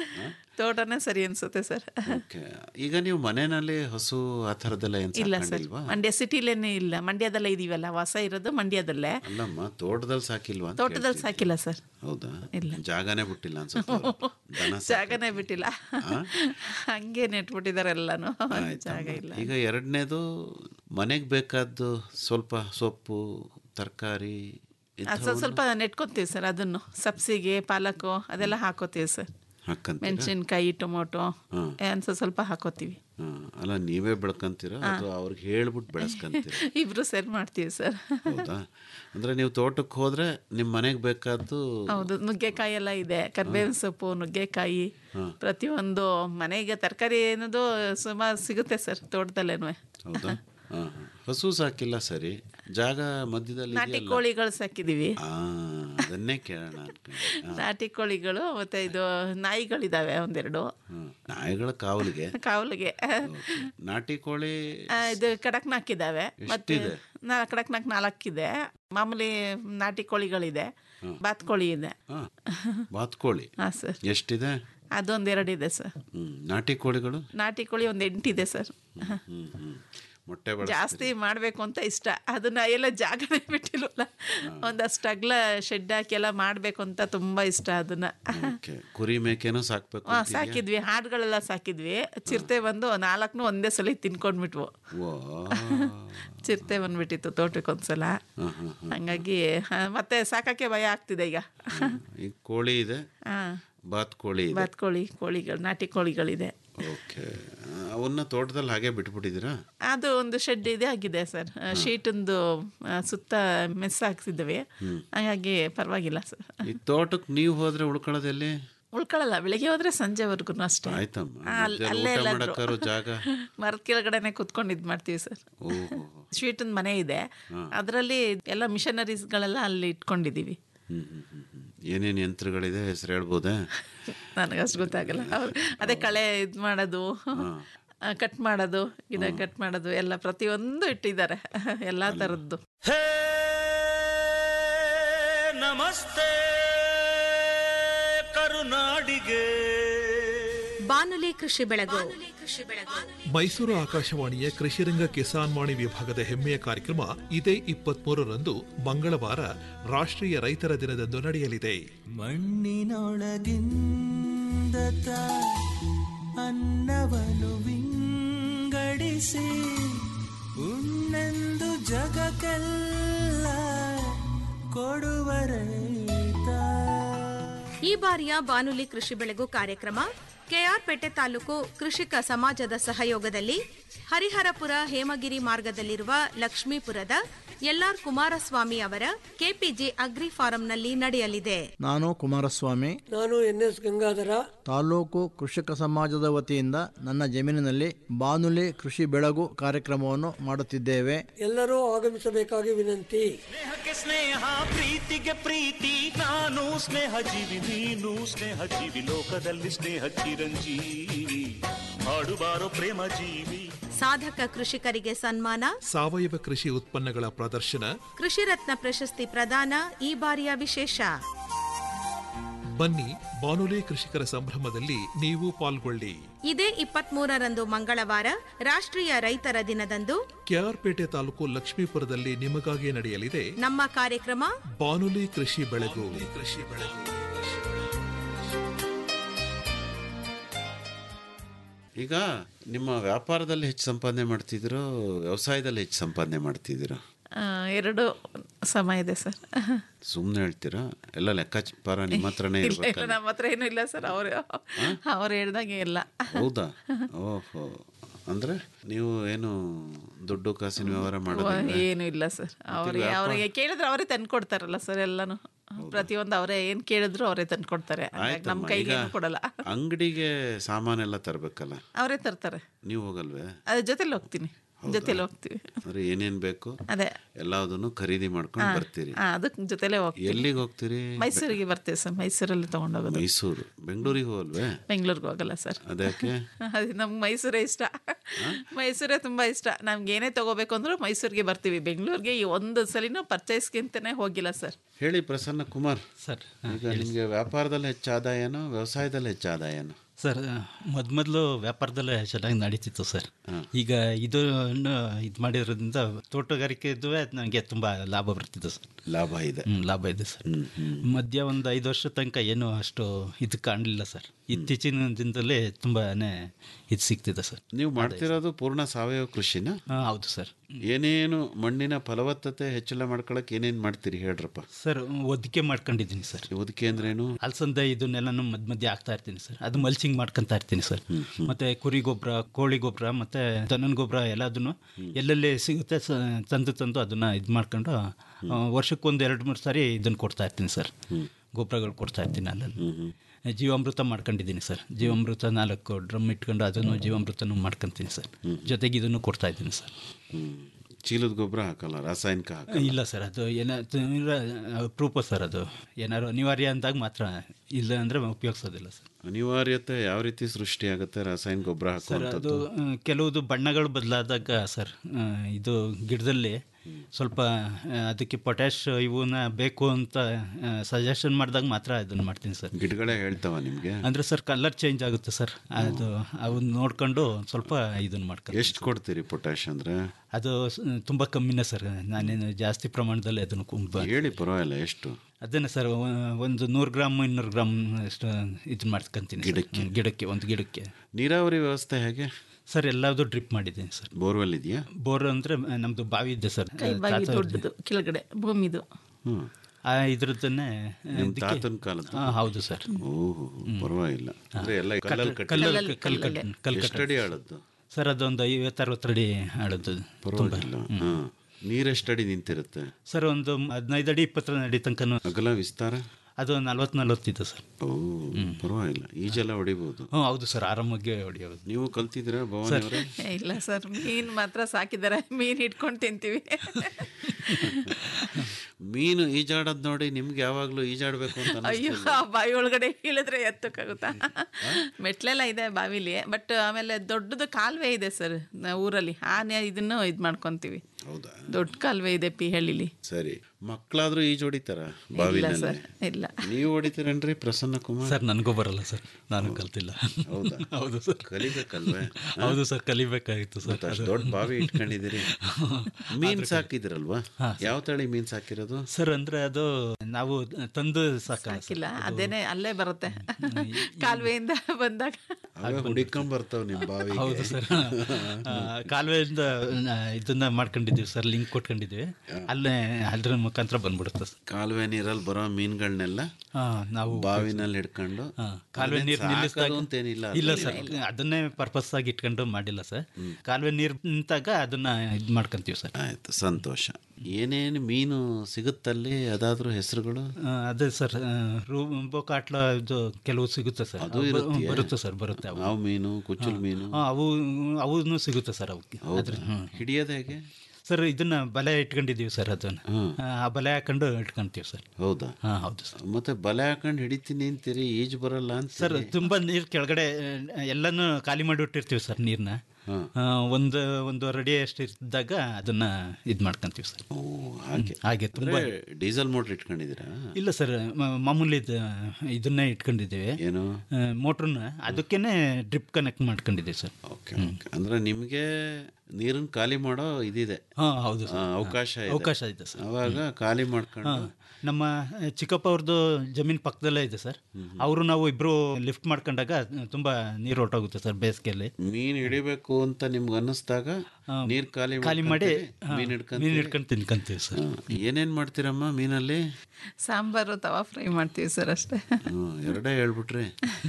ತೋಟನೇ ಸರಿ ಅನ್ಸುತ್ತೆ ಸರ್
ಓಕೆ ಈಗ ನೀವು ಮನೆಯಲ್ಲಿ ಹಸು ಆ ಥರದ್ದೆಲ್ಲ ಏನು
ಇಲ್ಲ ಸರ್
ಸಾಕೊಂಡಿಲ್ವಾ
ಮಂಡ್ಯ ಸಿಟಿಲೇನೇ ಇಲ್ಲ ಮಂಡ್ಯದಲ್ಲೇ ಇದೀವಲ್ಲ ವಾಸ ಇರೋದು ಮಂಡ್ಯದಲ್ಲೇ
ಅಲ್ಲಮ್ಮ ತೋಟದಲ್ಲಿ ಸಾಕಿಲ್ವಾ ಅಂತ
ತೋಟದಲ್ಲಿ ಸಾಕಿಲ್ಲ ಸರ್
ಹೌದಾ
ಇಲ್ಲ.
ಜಾಗನೇ ಬಿಟ್ಟಿಲ್ಲ ಅನ್ಸುತ್ತೆ ಅವ್ರು. ದನ ಸಾಕಕ್ಕೆ.
ಜಾಗನೇ ಬಿಟ್ಟಿಲ್ಲ ಹಂಗೆ ನೆಟ್ಬಿಟ್ಟಿದ್ದಾರೆ ಎಲ್ಲಾನು ಜಾಗ ಇಲ್ಲ
ಈಗ ಎರಡನೇದು ಮನೆಗೆ ಬೇಕಾದ್ದು ಸ್ವಲ್ಪ ಸೊಪ್ಪು ತರಕಾರಿ
ಅದು ಸ್ವಲ್ಪ ಸ್ವಲ್ಪ ನೆಟ್ಕೊತೀವಿ ಸರ್ ಅದನ್ನು ಸಬ್ಸಿಗೆ ಪಾಲಕು ಅದೆಲ್ಲ ಹಾಕೋತೀವಿ ಸರ್
ಹಾಕಂತೀರ
ಮೆಣಸಿನ್ಕಾಯಿ ಟೊಮೊಟೊ
ಹಾಂ
ಏನು ಸ್ವಲ್ಪ ಹಾಕೋತೀವಿ
ಹಾಂ ಅಲ್ಲ ನೀವೇ ಬೆಳ್ಕೊಂತೀರ ಅಥವಾ ಅವ್ರಿಗೆ ಹೇಳ್ಬಿಟ್ಟು ಬೆಳೆಸ್ಕೊಂತೀರ
ಇಬ್ರು ಸೇರಿ ಮಾಡ್ತೀವಿ ಸರ್
ಹೌದಾ ಅಂದರೆ ನೀವು ತೋಟಕ್ಕೆ ಹೋದ್ರೆ ನಿಮ್ಮ ಮನೆಗೆ ಬೇಕಾದ್ದು
ಹೌದು ನುಗ್ಗೆಕಾಯಿ ಎಲ್ಲ ಇದೆ ಕರ್ಬೇವಿನ ಸೊಪ್ಪು ನುಗ್ಗೆಕಾಯಿ ಪ್ರತಿಯೊಂದು ಮನೆಗೆ ತರಕಾರಿ ಏನದು ಸುಮಾರು ಸಿಗುತ್ತೆ ಸರ್ ತೋಟದಲ್ಲೇನು
ಹೌದಾ ಹಾಂ ಹಾಂ ಹಸು ಸಾಕಿಲ್ಲ ಸರಿ ಜಾಗ ಮಧ್ಯದಲ್ಲಿ
ನಾಟಿ
ಇದೆಯಲ್ಲ?
ಕೋಳಿಗಳು ಸಾಕಿದೀವಿ
ಆ, ಅದನ್ನೇ ಕೇಳೋಣ ಅನ್ಕೊಂಡೆ ಹಾಂ
ನಾಟಿ ಕೋಳಿಗಳು ಮತ್ತೆ ಇದು ನಾಯಿಗಳಿದಾವೆ ಒಂದೆರಡು
ಹಾಂ ನಾಯಿಗಳ ಕಾವಲಿಗೆ
ಕಾವಲಿಗೆ
ಓಕೆ. ನಾಟಿ ಕೋಳಿ
ಆ, ಇದು ಕಡಕ್ನಾಕ್ ಇದಾವೆ ಮತ್ತೆ
ಎಷ್ಟಿದೆ?
ನಾ ಕಡಕ್ನಾಕ್ ನಾಲ್ಕಿದೆ ಮಾಮೂಲಿ ನಾಟಿ ಕೋಳಿಗಳಿದೆ ಬಾತ್ಕೋಳಿ ಇದೆ
ಹಾಂ ಬಾತ್ಕೋಳಿ
ಹಾಂ ಸರ್
ಎಷ್ಟಿದೆ
ಅದೊಂದು ಎರಡು ಇದೆ ಸರ್
ಹ್ಞೂ ನಾಟಿ ಕೋಳಿಗಳು
ನಾಟಿ ಕೋಳಿ ಒಂದು ಎಂಟಿದೆ ಸರ್
ಹ್ಞೂ ಹ್ಞೂ ಮೊಟ್ಟೆ ಬಳ
ಜಾಸ್ತಿ ಮಾಡಬೇಕು ಅಂತ ಇಷ್ಟ ಅದನ್ನ ಎಲ್ಲ ಜಾಗನೇ ಬಿಟ್ಟಿಲ್ವಲ್ಲ ಒಂದಷ್ಟು ಅಗ್ಲ ಶೆಡ್ ಹಾಕಿ ಎಲ್ಲ ಮಾಡಬೇಕು ಅಂತ ತುಂಬ ಇಷ್ಟ ಅದನ್ನ
ಓಕೆ ಕುರಿ ಮೇಕೆನೂ ಸಾಕ್ಬೇಕು
ಹಾ,
ಅಂತಿದ್ಯಾ?
ಸಾಕಿದ್ವಿ ಹಾಡುಗಳೆಲ್ಲ ಸಾಕಿದ್ವಿ ಚಿರತೆ ಬಂದು ನಾಲ್ಕನು ಒಂದೇ ಸಲ ತಿನ್ಕೊಂಡ್ಬಿಟ್ವು
ವಾ
ಚಿರತೆ ಬಂದ್ಬಿಟ್ಟಿತ್ತು ತೋಟಕ್ಕೆ ಒಂದ್ಸಲ
ಹಾಂ ಹಾಂ
ಹಂಗಾಗಿ ಆ, ಮತ್ತೆ ಸಾಕಕ್ಕೆ ಭಯ ಆಗ್ತಿದೆ ಈಗ
ಈಗ ಕೋಳಿ ಇದೆ
ಹಾಂ
ಬಾತ್ಕೋಳಿ ಇದೆ
ಬಾತ್ಕೋಳಿ ಕೋಳಿಗಳು ನಾಟಿ ಕೋಳಿಗಳಿದೆ
ಓಕೆ ಅವನ್ನ ತೋಟದಲ್ಲಿ ಹಾಗೆ ಬಿಟ್ಬಿಟ್ಟಿದ್ದೀರಾ
ಅದು ಒಂದು ಶೆಡ್ ಇದೆ ಆಗಿದೆ ಸರ್ ಶೀಟೊಂದು ಸುತ್ತ ಮೆಸ್ ಹಾಕ್ಸಿದ್ದೇವೆ ಹಾಗಾಗಿ ಪರವಾಗಿಲ್ಲ ಸರ್
ಈಗ ತೋಟಕ್ಕೆ ನೀವು ಹೋದ್ರೆ ಉಳ್ಕೊಳ್ಳೋದೆಲ್ಲಿ
ಉಳ್ಕೊಳ್ಳಲ್ಲ ಬೆಳಿಗ್ಗೆ ಹೋದ್ರೆ ಸಂಜೆವರೆಗೂ ಅಷ್ಟೇ
ಆಯ್ತಮ್ಮ
ಆ, ಅಲ್-
ಮಧ್ಯಾಹ್ನ
ಅಲ್ಲೇ
ಊಟ
ಎಲ್ಲಾದ್ರೂ.
ಮಾಡಕ್ಕಾರು ಜಾಗ
ಮರದ ಕೆಳಗಡೆನೆ ಕುತ್ಕೊಂಡು ಇದು ಮಾಡ್ತೀವಿ ಸರ್
ಓಹೋ
ಸ್ವೀಟನ್ ಮನೆ ಇದೆ ಅದರಲ್ಲಿ ಎಲ್ಲ ಮಿಷನರೀಸ್ಗಳೆಲ್ಲ ಅಲ್ಲಿ ಇಟ್ಕೊಂಡಿದ್ದೀವಿ
ಹ್ಮ್ ಹ್ಮ್ ಹ್ಮ್ ಹ್ಮ್. ಏನೇನ್ ಯಂತ್ರಗಳಿದೆ ಹೆಸರು ಹೇಳ್ಬೋದಾ
ನನಗೆ ಅಷ್ಟು ಗೊತ್ತಾಗಲ್ಲ ಅವ್ರು ಅದೇ ಕಳೆ ಇದು ಮಾಡೋದು ಕಟ್ ಮಾಡೋದು ಗಿಡ ಕಟ್ ಮಾಡೋದು ಎಲ್ಲ ಪ್ರತಿಯೊಂದು ಇಟ್ಟಿದ್ದಾರೆ ಎಲ್ಲ ಥರದ್ದು
ನಮಸ್ತೆ ಕರುನಾಡಿಗೆ
ಬಾನುಲಿ ಕೃಷಿ ಬೆಳಗು
ಮೈಸೂರು ಆಕಾಶವಾಣಿಯ ಕೃಷಿರಂಗ ಕಿಸಾನ್ ವಾಣಿ ವಿಭಾಗದ ಹೆಮ್ಮೆಯ ಕಾರ್ಯಕ್ರಮ ಇದೇ ಇಪ್ಪತ್ಮೂರರಂದು ಮಂಗಳವಾರ ರಾಷ್ಟ್ರೀಯ ರೈತರ ದಿನದಂದು ನಡೆಯಲಿದೆ
ಮಣ್ಣಿನೊಳಗಿಂದ ತಾ ಅನ್ನವನ್ನು ವಿಂಗಡಿಸಿ ಉಣ್ಣೆಂದು ಜಗಕ್ಕೆಲ್ಲ ಕೊಡುವ ರೈತ
ಈ ಬಾರಿಯ ಬಾನುಲಿ ಕೃಷಿ ಬೆಳಗು ಕಾರ್ಯಕ್ರಮ ಕೆಆರ್ಪೇಟೆ ತಾಲೂಕು ಕೃಷಿಕ ಸಮಾಜದ ಸಹಯೋಗದಲ್ಲಿ ಹರಿಹರಪುರ ಹೇಮಗಿರಿ ಮಾರ್ಗದಲ್ಲಿರುವ ಲಕ್ಷ್ಮೀಪುರದ ಎಲ್ಆರ್ ಕುಮಾರಸ್ವಾಮಿ ಅವರ ಕೆಪಿಜಿ ಅಗ್ರಿ ಫಾರಂನಲ್ಲಿ ನಡೆಯಲಿದೆ
ನಾನು ಕುಮಾರಸ್ವಾಮಿ
ನಾನು ಎನ್ ಎಸ್ ಗಂಗಾಧರ
ತಾಲೂಕು ಕೃಷಿಕ ಸಮಾಜದ ವತಿಯಿಂದ ನನ್ನ ಜಮೀನಿನಲ್ಲಿ ಬಾನುಲಿ ಕೃಷಿ ಬೆಳಗು ಕಾರ್ಯಕ್ರಮವನ್ನು ಮಾಡುತ್ತಿದ್ದೇವೆ
ಎಲ್ಲರೂ ಆಗಮಿಸಬೇಕಾಗಿ ವಿನಂತಿ
ಸ್ನೇಹಕ್ಕೆ ಸ್ನೇಹ ಪ್ರೀತಿಗೆ ಪ್ರೀತಿ ನಾನು ಸ್ನೇಹ ಜೀವಿ ನೀನು ಸ್ನೇಹ ಜೀವಿ ಲೋಕದಲ್ಲಿ ಸ್ನೇಹ ಚಿರಂಜೀವಿ ಹಾಡುಬಾರೋ ಪ್ರೇಮ ಜೀವಿ
ಸಾಧಕ ಕೃಷಿಕರಿಗೆ ಸನ್ಮಾನ
ಸಾವಯವ ಕೃಷಿ ಉತ್ಪನ್ನಗಳ ಪ್ರದರ್ಶನ
ಕೃಷಿ ರತ್ನ ಪ್ರಶಸ್ತಿ ಪ್ರದಾನ ಈ ಬಾರಿಯ ವಿಶೇಷ
ಬನ್ನಿ ಬಾನುಲಿ ಕೃಷಿಕರ ಸಂಭ್ರಮದಲ್ಲಿ ನೀವು ಪಾಲ್ಗೊಳ್ಳಿ
ಇದೇ ಇಪ್ಪತ್ಮೂರರಂದು ಮಂಗಳವಾರ ರಾಷ್ಟ್ರೀಯ ರೈತರ ದಿನದಂದು
ಕೆಆರ್ಪೇಟೆ ತಾಲೂಕು ಲಕ್ಷ್ಮೀಪುರದಲ್ಲಿ ನಿಮಗಾಗಿ ನಡೆಯಲಿದೆ
ನಮ್ಮ ಕಾರ್ಯಕ್ರಮ
ಬಾನುಲಿ ಕೃಷಿ ಬೆಳಗು ಕೃಷಿ ಬೆಳಗು
ಈಗ ನಿಮ್ಮ ವ್ಯಾಪಾರದಲ್ಲಿ ಹೆಚ್ಚು ಸಂಪಾದನೆ ಮಾಡ್ತಿದ್ದೀರೋ ವ್ಯವಸಾಯದಲ್ಲಿ ಹೆಚ್ಚು ಸಂಪಾದನೆ ಮಾಡ್ತಿದ್ದೀರೋ
ಆ, ಎರಡು ಸಮ ಇದೆ ಸರ್
ಸುಮ್ಮನೆ ಹೇಳ್ತೀರಾ ಎಲ್ಲ ಲೆಕ್ಕಾಚಾರ ನಿಮ್ಮ ಹತ್ರನೇ
ಇಲ್ಲ ಇಲ್ಲ
ಇರ್ಬೇಕಲ್ಲ
ನಮ್ಮ ಹತ್ರ ಏನೂ ಇಲ್ಲ ಸರ್ ಅವರು ಅವ್ರು ಹೇಳ್ದಂಗೆ ಇಲ್ಲ
ಹೌದಾ ಓಹೋ ಅಂದ್ರೆ ನೀವು ಏನು ದುಡ್ಡು ಕಾಸಿನ ವ್ಯವಹಾರ ಮಾಡೋದಿಲ್ಲ
ಏನು ಇಲ್ಲ ಸರ್ ಅವ್ರಿಗೆ
ವ್ಯಾಪಾರ-
ಅವ್ರಿಗೆ ಕೇಳಿದ್ರೆ ಅವರೇ ತಂದು ಕೊಡ್ತಾರಲ್ಲ ಸರ್ ಎಲ್ಲಾನು ಪ್ರತಿಯೊಂದು ಅವರೇ ಏನ್ ಕೇಳಿದ್ರು ಅವರೇ ತಂದು ಕೊಡ್ತಾರೆ ನಮ್ಮ
ಆಯ್ತಮ್ಮ
ಕೈಗೆ
ಈಗ
ಏನು ಕೊಡಲ್ಲ
ಅಂಗಡಿಗೆ ಸಾಮಾನೆಲ್ಲ ತರಬೇಕಲ್ಲ
ಅವರೇ ತರ್ತಾರೆ
ನೀವು ಹೋಗಲ್ವೇ
ಅದ್ರ ಜೊತೆಲಿ ಹೋಗ್ತೀನಿ ಜೊತೆಲಿ ಹೋಗ್ತೀವಿ
ಅಂದ್ರೆ ಏನೇನ್ ಬೇಕು
ಅದೇ
ಎಲ್ಲದನ್ನು ಖರೀದಿ ಮಾಡ್ಕೊಂಡು
ಹಾ,
ಬರ್ತೀರಿ
ಹಾ, ಅದಕ್ಕೆ ಜೊತೆಲೇ ಹೋಗ್ತೀವಿ
ಎಲ್ಲಿಗೆ ಹೋಗ್ತೀರಿ
ಮೈಸೂರಿಗೆ ಬರ್ತೀವಿ ಸರ್ ಮೈಸೂರಲ್ಲಿ ತಗೊಂಡೋಗೋದು
ಮೈಸೂರು ಬೆಂಗಳೂರಿಗೆ ಹೋಗಲ್ವೇ
ಬೆಂಗಳೂರಿಗೆ ಹೋಗಲ್ಲ ಸರ್
ಅದಕ್ಕೆ
ಅದು ನಮ್ಗೆ ಮೈಸೂರೇ ಇಷ್ಟ ಮೈಸೂರೇ ತುಂಬ ಇಷ್ಟ ನಮ್ಗೆ ಏನೇ ತಗೋಬೇಕು ಅಂದ್ರೂ ಮೈಸೂರಿಗೆ ಬರ್ತೀವಿ ಬೆಂಗಳೂರಿಗೆ ಈ ಒಂದು ಸಲಿನೂ ಪರ್ಚೇಸ್ಗಿಂತನೇ ಹೋಗಿಲ್ಲ ಸರ್
ಹೇಳಿ ಪ್ರಸನ್ನ ಕುಮಾರ್
ಸರ್
ಈಗ ನಿಮಗೆ ವ್ಯಾಪಾರದಲ್ಲಿ ಹೆಚ್ಚು ಆದಾಯನೋ ವ್ಯವಸಾಯದಲ್ಲಿ ಹೆಚ್ಚು ಆದಾಯನೋ
ಸರ್ ಮೊದ್ ಮೊದಲು ವ್ಯಾಪಾರದಲ್ಲೇ ಚೆನ್ನಾಗಿ ನಡೀತಿತ್ತು ಸರ್ ಈಗ ಇದನ್ನು ಇದು ಮಾಡಿರೋದ್ರಿಂದ ತೋಟಗಾರಿಕೆದು ನನಗೆ ತುಂಬ ಲಾಭ ಬರ್ತಿದೆ ಸರ್
ಲಾಭ ಇದೆ
ಹ್ಮ್, ಲಾಭ ಇದೆ ಸರ್ ಮಧ್ಯ ಒಂದು ಐದು ವರ್ಷ ತನಕ ಏನು ಅಷ್ಟು ಇದು ಕಾಣಲಿಲ್ಲ ಸರ್ ಇತ್ತೀಚಿನ ದಿನದಲ್ಲೇ ತುಂಬಾನೇ ಇದು ಸಿಗ್ತಿದೆ ಸರ್
ನೀವು ಮಾಡ್ತಿರೋದು ಪೂರ್ಣ ಸಾವಯವ ಕೃಷಿನ
ಹೌದು ಸರ್
ಏನೇನು ಮಣ್ಣಿನ ಫಲವತ್ತತೆ ಹೆಚ್ಚಳ ಮಾಡ್ಕೊಳಕ್ ಏನೇನ್ ಮಾಡ್ತೀರಿ ಹೇಳ್ರಪ್ಪ
ಸರ್ ಒದಿಕೆ ಮಾಡ್ಕೊಂಡಿದ್ದೀನಿ ಸರ್
ಒದಿಕೆ ಅಂದ್ರೇನು
ಅಲಸಂದೆ ಇದನ್ನೆಲ್ಲನೂ ಮಧ್ಯ ಮಧ್ಯೆ ಹಾಕ್ತಾ ಇರ್ತೀನಿ ಸರ್ ಅದು ಮಲ್ಚಿಂಗ್ ಮಾಡ್ಕೊಂತ ಇರ್ತೀನಿ ಸರ್ ಮತ್ತೆ ಕುರಿ ಗೊಬ್ಬರ ಕೋಳಿ ಗೊಬ್ಬರ ಮತ್ತೆ ದನನ ಗೊಬ್ಬರ ಎಲ್ಲದನ್ನು ಎಲ್ಲೆಲ್ಲಿ ಸಿಗುತ್ತೆ ಸ- ತಂದು ತಂದು ಅದನ್ನ ಇದು ಮಾಡ್ಕೊಂಡು ಆ, ವರ್ಷಕ್ಕೊಂದು ಎರಡು ಮೂರು ಸಾರಿ ಇದನ್ನು ಕೊಡ್ತಾ ಇರ್ತೀನಿ ಸರ್ ಗೊಬ್ಬರಗಳು ಕೊಡ್ತಾ ಇರ್ತೀನಿ ಅಲ್ಲಲ್ಲಿ ಜೀವಾಮೃತ ಮಾಡ್ಕೊಂಡಿದ್ದೀನಿ ಸರ್ ಜೀವಾಮೃತ ನಾಲ್ಕು ಡ್ರಮ್ ಇಟ್ಕೊಂಡು ಅದನ್ನು ಜೀವಾಮೃತನೂ ಮಾಡ್ಕೊಂತೀನಿ ಸರ್ ಜೊತೆಗೆ ಇದನ್ನು ಕೊಡ್ತಾ ಇದ್ದೀನಿ ಸರ್
ಚೀಲದ ಗೊಬ್ಬರ ಹಾಕಲ್ಲ ರಾಸಾಯನಿಕ ಹಾಕಲ್ಲ
ಇಲ್ಲ ಸರ್ ಅದು ಏನ ಪ್ರೂಫ ಸರ್ ಅದು ಏನಾದ್ರು ಅನಿವಾರ್ಯ ಅಂದಾಗ ಮಾತ್ರ ಇಲ್ಲ ಅಂದರೆ ಉಪಯೋಗಿಸೋದಿಲ್ಲ ಸರ್
ಅನಿವಾರ್ಯತೆ ಯಾವ ರೀತಿ ಸೃಷ್ಟಿಯಾಗುತ್ತೆ ರಾಸಾಯನಿಕ ಗೊಬ್ಬರ
ಸರ್ ಅದು
ಹಾಕುವಂಥದ್ದು
ಆ, ಕೆಲವುದು ಬಣ್ಣಗಳು ಬದಲಾದಾಗ ಸರ್ ಆ, ಇದು ಗಿಡದಲ್ಲಿ ಸ್ವಲ್ಪ ಆ, ಅದಕ್ಕೆ ಪೊಟ್ಯಾಶ್ ಇವನ್ನ ಬೇಕು ಅಂತ ಸಜೆಷನ್ ಮಾಡಿದಾಗ ಮಾತ್ರ ಅದನ್ನು ಮಾಡ್ತೀನಿ ಸರ್
ಗಿಡಗಳೇ ಹೇಳ್ತಾವ ನಿಮ್ಗೆ
ಅಂದರೆ ಸರ್ ಕಲರ್ ಚೇಂಜ್ ಆಗುತ್ತೆ ಸರ್ ಅದು ಅವನ್ನ ನೋಡ್ಕೊಂಡು ಸ್ವಲ್ಪ ಇದನ್ನು ಮಾಡ್ಕೊಂಡು
ಎಷ್ಟು ಕೊಡ್ತೀರಿ ಪೊಟ್ಯಾಶ್ ಅಂದ್ರೆ
ಅದು ಸ್- ತುಂಬ ಕಮ್ಮಿನೇ ಸರ್ ನಾನೇನು ಜಾಸ್ತಿ ಪ್ರಮಾಣದಲ್ಲಿ ಅದನ್ನು ಕುಂಬ
ಹೇಳಿ ಪರವಾಗಿಲ್ಲ ಎಷ್ಟು
ಅದನ್ನೇ ಸರ್ ಒ- ಒಂದು ನೂರು ಗ್ರಾಮ್ ಇನ್ನೂರು ಗ್ರಾಮ್ ಅಷ್ಟು ಇದು ಮಾಡ್ಕೊಂತೀನಿ ಗಿಡಕ್ಕೆ ಗಿಡಕ್ಕೆ ಒಂದು ಗಿಡಕ್ಕೆ
ನೀರಾವರಿ ವ್ಯವಸ್ಥೆ ಹೇಗೆ
ಸರ್ ಎಲ್ಲದೂ ಡ್ರಿಪ್ ಮಾಡಿದ್ದೀನಿ ಸರ್
ಬೋರ್ವೆಲ್ ಇದೆಯಾ
ಬೋರ್ ಅಂದರೆ ನಮ್ಮದು ಬಾವಿ ಇದೆ ಸರ್
ಕೈ ಬಾವಿ
ತಾತ ಅವ್ರದ್ದು.
ದೊಡ್ಡದು ಕೆಳಗಡೆ ಭೂಮಿದು
ಹ್ಮ್
ಆ ಇದ್ರದ್ದನ್ನೇ
ನಿಮ್
ಇದಕ್ಕೆ-
ತಾತನ ಕಾಲದ್ದು
ಹಾ, ಹೌದು ಸರ್
ಓಹೋ ಪರವಾಗಿಲ್ಲ ಅಂದ್ರೆ ಎಲ್ಲ ಕಲ್ಲಲ್ಲಿ ಕಟ್ಟಿ-
ಕಲ್ಲಲ್ಲಿ ಕಲ್ಲು ಕಟ್ಟಿ ಕಲ್ಲು
ಎಷ್ಟು ಅಡಿ ಆಳದ್ದು
ಸರ್ ಅದೊಂದು ಐವತ್ತು ಅರವತ್ತು ಅಡಿ ಆಳದ್ದು
ಪರವಾಗಿಲ್ಲ ಹಾ ನೀರೆಷ್ಟು ಅಡಿ ನಿಂತಿರುತ್ತೆ
ಸರ್ ಒಂದು ಹದಿನೈದು ಅಡಿ ಇಪ್ಪತ್ತು ಅಡಿ ತನಕ
ಅಗಲ ವಿಸ್ತಾರ
ಅದು ನಲ್ವತ್ತು ನಲ್ವತ್ತಿದೆ ಸರ್
ಓ ಪರವಾಗಿಲ್ಲ ಈಜೆಲ್ಲ ಹೊಡಿಬಹುದು
ಹ್ಞೂ ಹೌದು ಸರ್ ಆರಾಮಾಗಿ ಹೊಡಿಯೋದು
ನೀವು ಕಲ್ತಿದ್ದೀರಾ ಭವಾನಿ ಅವರೇ
ಏ, ಇಲ್ಲ ಸರ್ ಮೀನು ಮಾತ್ರ ಸಾಕಿದ್ದಾರೆ ಮೀನು ಇಟ್ಕೊಂಡು ತಿಂತೀವಿ
ಮೀನು ಈಜಾಡೋದ್ ನೋಡಿ ನಿಮ್ಗೆ ಯಾವಾಗ್ಲೂ ಈಜಾಡ್ಬೇಕು ಅಂತ
ಅಯ್ಯೋ
ಅನ್ನಿಸ್ತಿಲ್ವಾ?
ಆ ಬಾವಿ ಒಳಗಡೆ ಇಳಿದ್ರೆ ಎತ್ತಕ್ಕಾಗುತ್ತಾ ಮೆಟ್ಲೆಲ್ಲ ಇದೆ ಬಾವಿಲಿ ಬಟ್ ಆಮೇಲೆ ದೊಡ್ಡದು ಕಾಲುವೆ ಇದೆ ಸರ್ ಊರಲ್ಲಿ ಆ ನೆ- ಇದನ್ನು ಇದು ಮಾಡ್ಕೊಂತೀವಿ
ಹೌದಾ
ದೊಡ್ಡ ಕಾಲುವೆ ಇದೆ ಪಿ ಹಳ್ಳಿಲಿ
ಸರಿ ಮಕ್ಕಳಾದ್ರೂ ಈಜು ಹೊಡಿತಾರ
ಇಲ್ಲ
ಬಾವಿನಲ್ಲಿ
ಸರ್ ಇಲ್ಲ
ನೀವು ಹೊಡಿತೀರೇನ್ರಿ ಪ್ರಸನ್ನ ಕುಮಾರ್
ಸರ್ ನನಗೂ ಬರಲ್ಲ ಸರ್ ನಾನು ಕಲ್ತಿಲ್ಲ
ಹೌದಾ
ಹೌದು ಸರ್
ಕಲಿಬೇಕಲ್ವೇ
ಹೌದು ಸರ್ ಕಲಿಬೇಕಾಗಿತ್ತು ಸರ್
ಮತ್ತೆ ಅಷ್ಟ್ ದೊಡ್ಡ ಬಾವಿ ಇಟ್ಕೊಂಡಿದ್ದೀರಿ ಮೀನ್ ಸಾಕಿದಿರಲ್ವಾ ಯಾವ ತಳಿ ಮೀನ್ ಸಾಕಿರೋದು
ಸರ್ ಅಂದ್ರೆ ಅದು ನಾವು ತಂದು ಸಾಕಲ್ಲ ಸರ್.
ಇಲ್ಲ ಅದೇನೆ ಅಲ್ಲೇ ಬರುತ್ತೆ ಕಾಲುವೆಯಿಂದ ಬಂದಾಗ
ಅವೇ ಹುಡಿಕೊಂಡ್ ಬರ್ತಾವ ನಿಮ್ ಬಾವಿ
ಹೌದು ಸರ್ ಆ, ಕಾಲುವೆಯಿಂದ ಆ, ಇದನ್ನ ಮಾಡ್ಕೊಂಡಿದ್ದೀವಿ ಸರ್ ಲಿಂಕ್ ಕೊಟ್ಕೊಂಡಿದ್ದೀವಿ ಅಲ್ಲೇ ಅದ್ರ ಮುಖಾಂತರ ಬಂದ್ಬಿಡುತ್ತೆ ಸರ್
ಕಾಲುವೆ ನೀರಲ್ಲಿ ಬರೋ ಮೀನ್ಗಳನ್ನೆಲ್ಲ
ಹಾ, ನಾವು
ಬಾವಿನಲ್ಲಿ ಹಿಡ್ಕೊಂಡು
ಹಾ, ಕಾಲುವೆ ನೀರು
ಅದನ್ನ
ನಿಲ್ಲಿಸಿದಾಗ
ಸಾಕೋದು ಅಂತೇನಿಲ್ಲ
ಇಲ್ಲ
ಅದ್ರಲ್ಲಿ.
ಸರ್ ಅದನ್ನೇ ಪರ್ಪಸ್ ಆಗಿ ಇಟ್ಕೊಂಡು ಮಾಡಿಲ್ಲ ಸರ್ ಕಾಲುವೆ ನೀರು ನಿಂತಾಗ ಅದನ್ನ ಇದು ಮಾಡ್ಕೊಂತೀವಿ ಸರ್
ಆಯ್ತು ಸಂತೋಷ ಏನೇನು ಮೀನು ಸಿಗುತ್ತಲ್ಲಿ ಅದಾದ್ರೂ ಹೆಸರುಗಳು
ಆ, ಅದೇ ಸರ್ ರೂಂಬೋ ಕಾಟ್ಲ ಇದು ಕೆಲವು ಸಿಗುತ್ತೆ ಸರ್
ಅದು
ಅವು ಬ-
ಇರುತ್ತೆಯಾ?
ಬರುತ್ತೆ ಸರ್ ಬರುತ್ತೆ ಅವು
ಹಾವು ಮೀನು ಕುಚ್ಚಲ್ ಮೀನು
ಹಾ, ಅವು ಅವೂ ಸಿಗುತ್ತೆ ಸರ್ ಅವಕ್ಕೆ ಅದ್ರ ಹ್ಮ್.
ಹಿಡಿಯೋದು ಹೇಗೆ
ಸರ್ ಇದನ್ನ ಬಲೆ ಇಟ್ಕೊಂಡಿದ್ದೀವಿ ಸರ್ ಅದನ್ನ ಆ ಬಲೆ ಹಾಕೊಂಡು ಇಟ್ಕೊಂತೀವಿ ಸರ್
ಹೌದಾ
ಹಾ ಹೌದು ಸರ್
ಮತ್ತೆ ಬಲೆ ಹಾಕೊಂಡು ಹಿಡಿತೀನಿ ಅಂತೀರಿ ಈಜು ಬರಲ್ಲ ಅಂತ
ಸರ್ ತುಂಬಾ ನೀರು ಕೆಳಗಡೆ ಆ, ಎಲ್ಲಾನು ಖಾಲಿ ಮಾಡಿ ಇಟ್ಟಿರ್ತೀವಿ ಸರ್ ನೀರನ್ನ ಒಂದು ಒಂದೂವರೆ ಅಡಿ ಅಷ್ಟು ಇದ್ದಾಗ ಅದನ್ನ ಇದು ಮಾಡ್ಕೊಂತೀವಿ ಸರ್
ಹಾಗೆ
ಹಾಗೆ ತುಂಬಾ
ಡೀಸೆಲ್ ಮೋಟರ್ ಇಟ್ಕೊಂಡಿದ್ದೀರಾ
ಇಲ್ಲ ಸರ್ ಮ- ಮಾಮೂಲಿ ಇದು ಇದನ್ನೇ ಇಟ್ಕೊಂಡಿದ್ದೀವಿ
ಏನು
ಮೋಟ್ರನ್ನ ಅದಕ್ಕೇನೆ ಡ್ರಿಪ್ ಕನೆಕ್ಟ್ ಮಾಡ್ಕೊಂಡಿದ್ದೀವಿ ಸರ್
ಓಕೆ ಓಕೆ ಅಂದ್ರೆ ನಿಮಗೆ ನೀರನ್ನ ಖಾಲಿ ಮಾಡೋ ಇದಿದೆ
ಹಾ ಹೌದು
ಆ, ಅವಕಾಶ ಇದೆ
ಅವಕಾಶ ಇದೆ ಸರ್
ಅವಾಗ ಖಾಲಿ ಮಾಡ್ಕೊಂಡು
ನಮ್ಮ ಚಿಕ್ಕಪ್ಪ ಅವ್ರದ್ದು ಜಮೀನು ಪಕ್ಕದಲ್ಲೇ ಇದೆ ಸರ್ ಅವರು ನಾವು ಇಬ್ರು ಲಿಫ್ಟ್ ಮಾಡ್ಕೊಂಡಾಗ ತುಂಬಾ ನೀರು ಹೊರಟೋಗುತ್ತೆ ಸರ್ ಬೇಸಿಗೆಯಲ್ಲಿ
ಮೀನ್ ಹಿಡಿಬೇಕು ಅಂತ ನಿಮ್ಗೆ ಅನ್ನಿಸ್ದಾಗ ನೀರ್ ಖಾಲಿ
ಖಾಲಿ ಮಾಡಿ
ಮಾಡ್ಕೊಂತೀರಿ, ಮೀನ್ ಹಿಡ್ಕೊಂತೀರಿ?
ಮೀನು ಹಿಡ್ಕೊಂಡು ತಿನ್ಕೊಂತೀವಿ ಸರ್
ಹಾ. ಏನೇನ್ ಮಾಡ್ತೀರಮ್ಮ ಮೀನಲ್ಲಿ
ಸಾಂಬಾರು ತವಾ ಫ್ರೈ ಮಾಡ್ತೀವಿ ಸರ್ ಅಷ್ಟೇ
ಹ್ಮ್, ಎರಡೇ ಹೇಳ್ಬಿಟ್ರಿ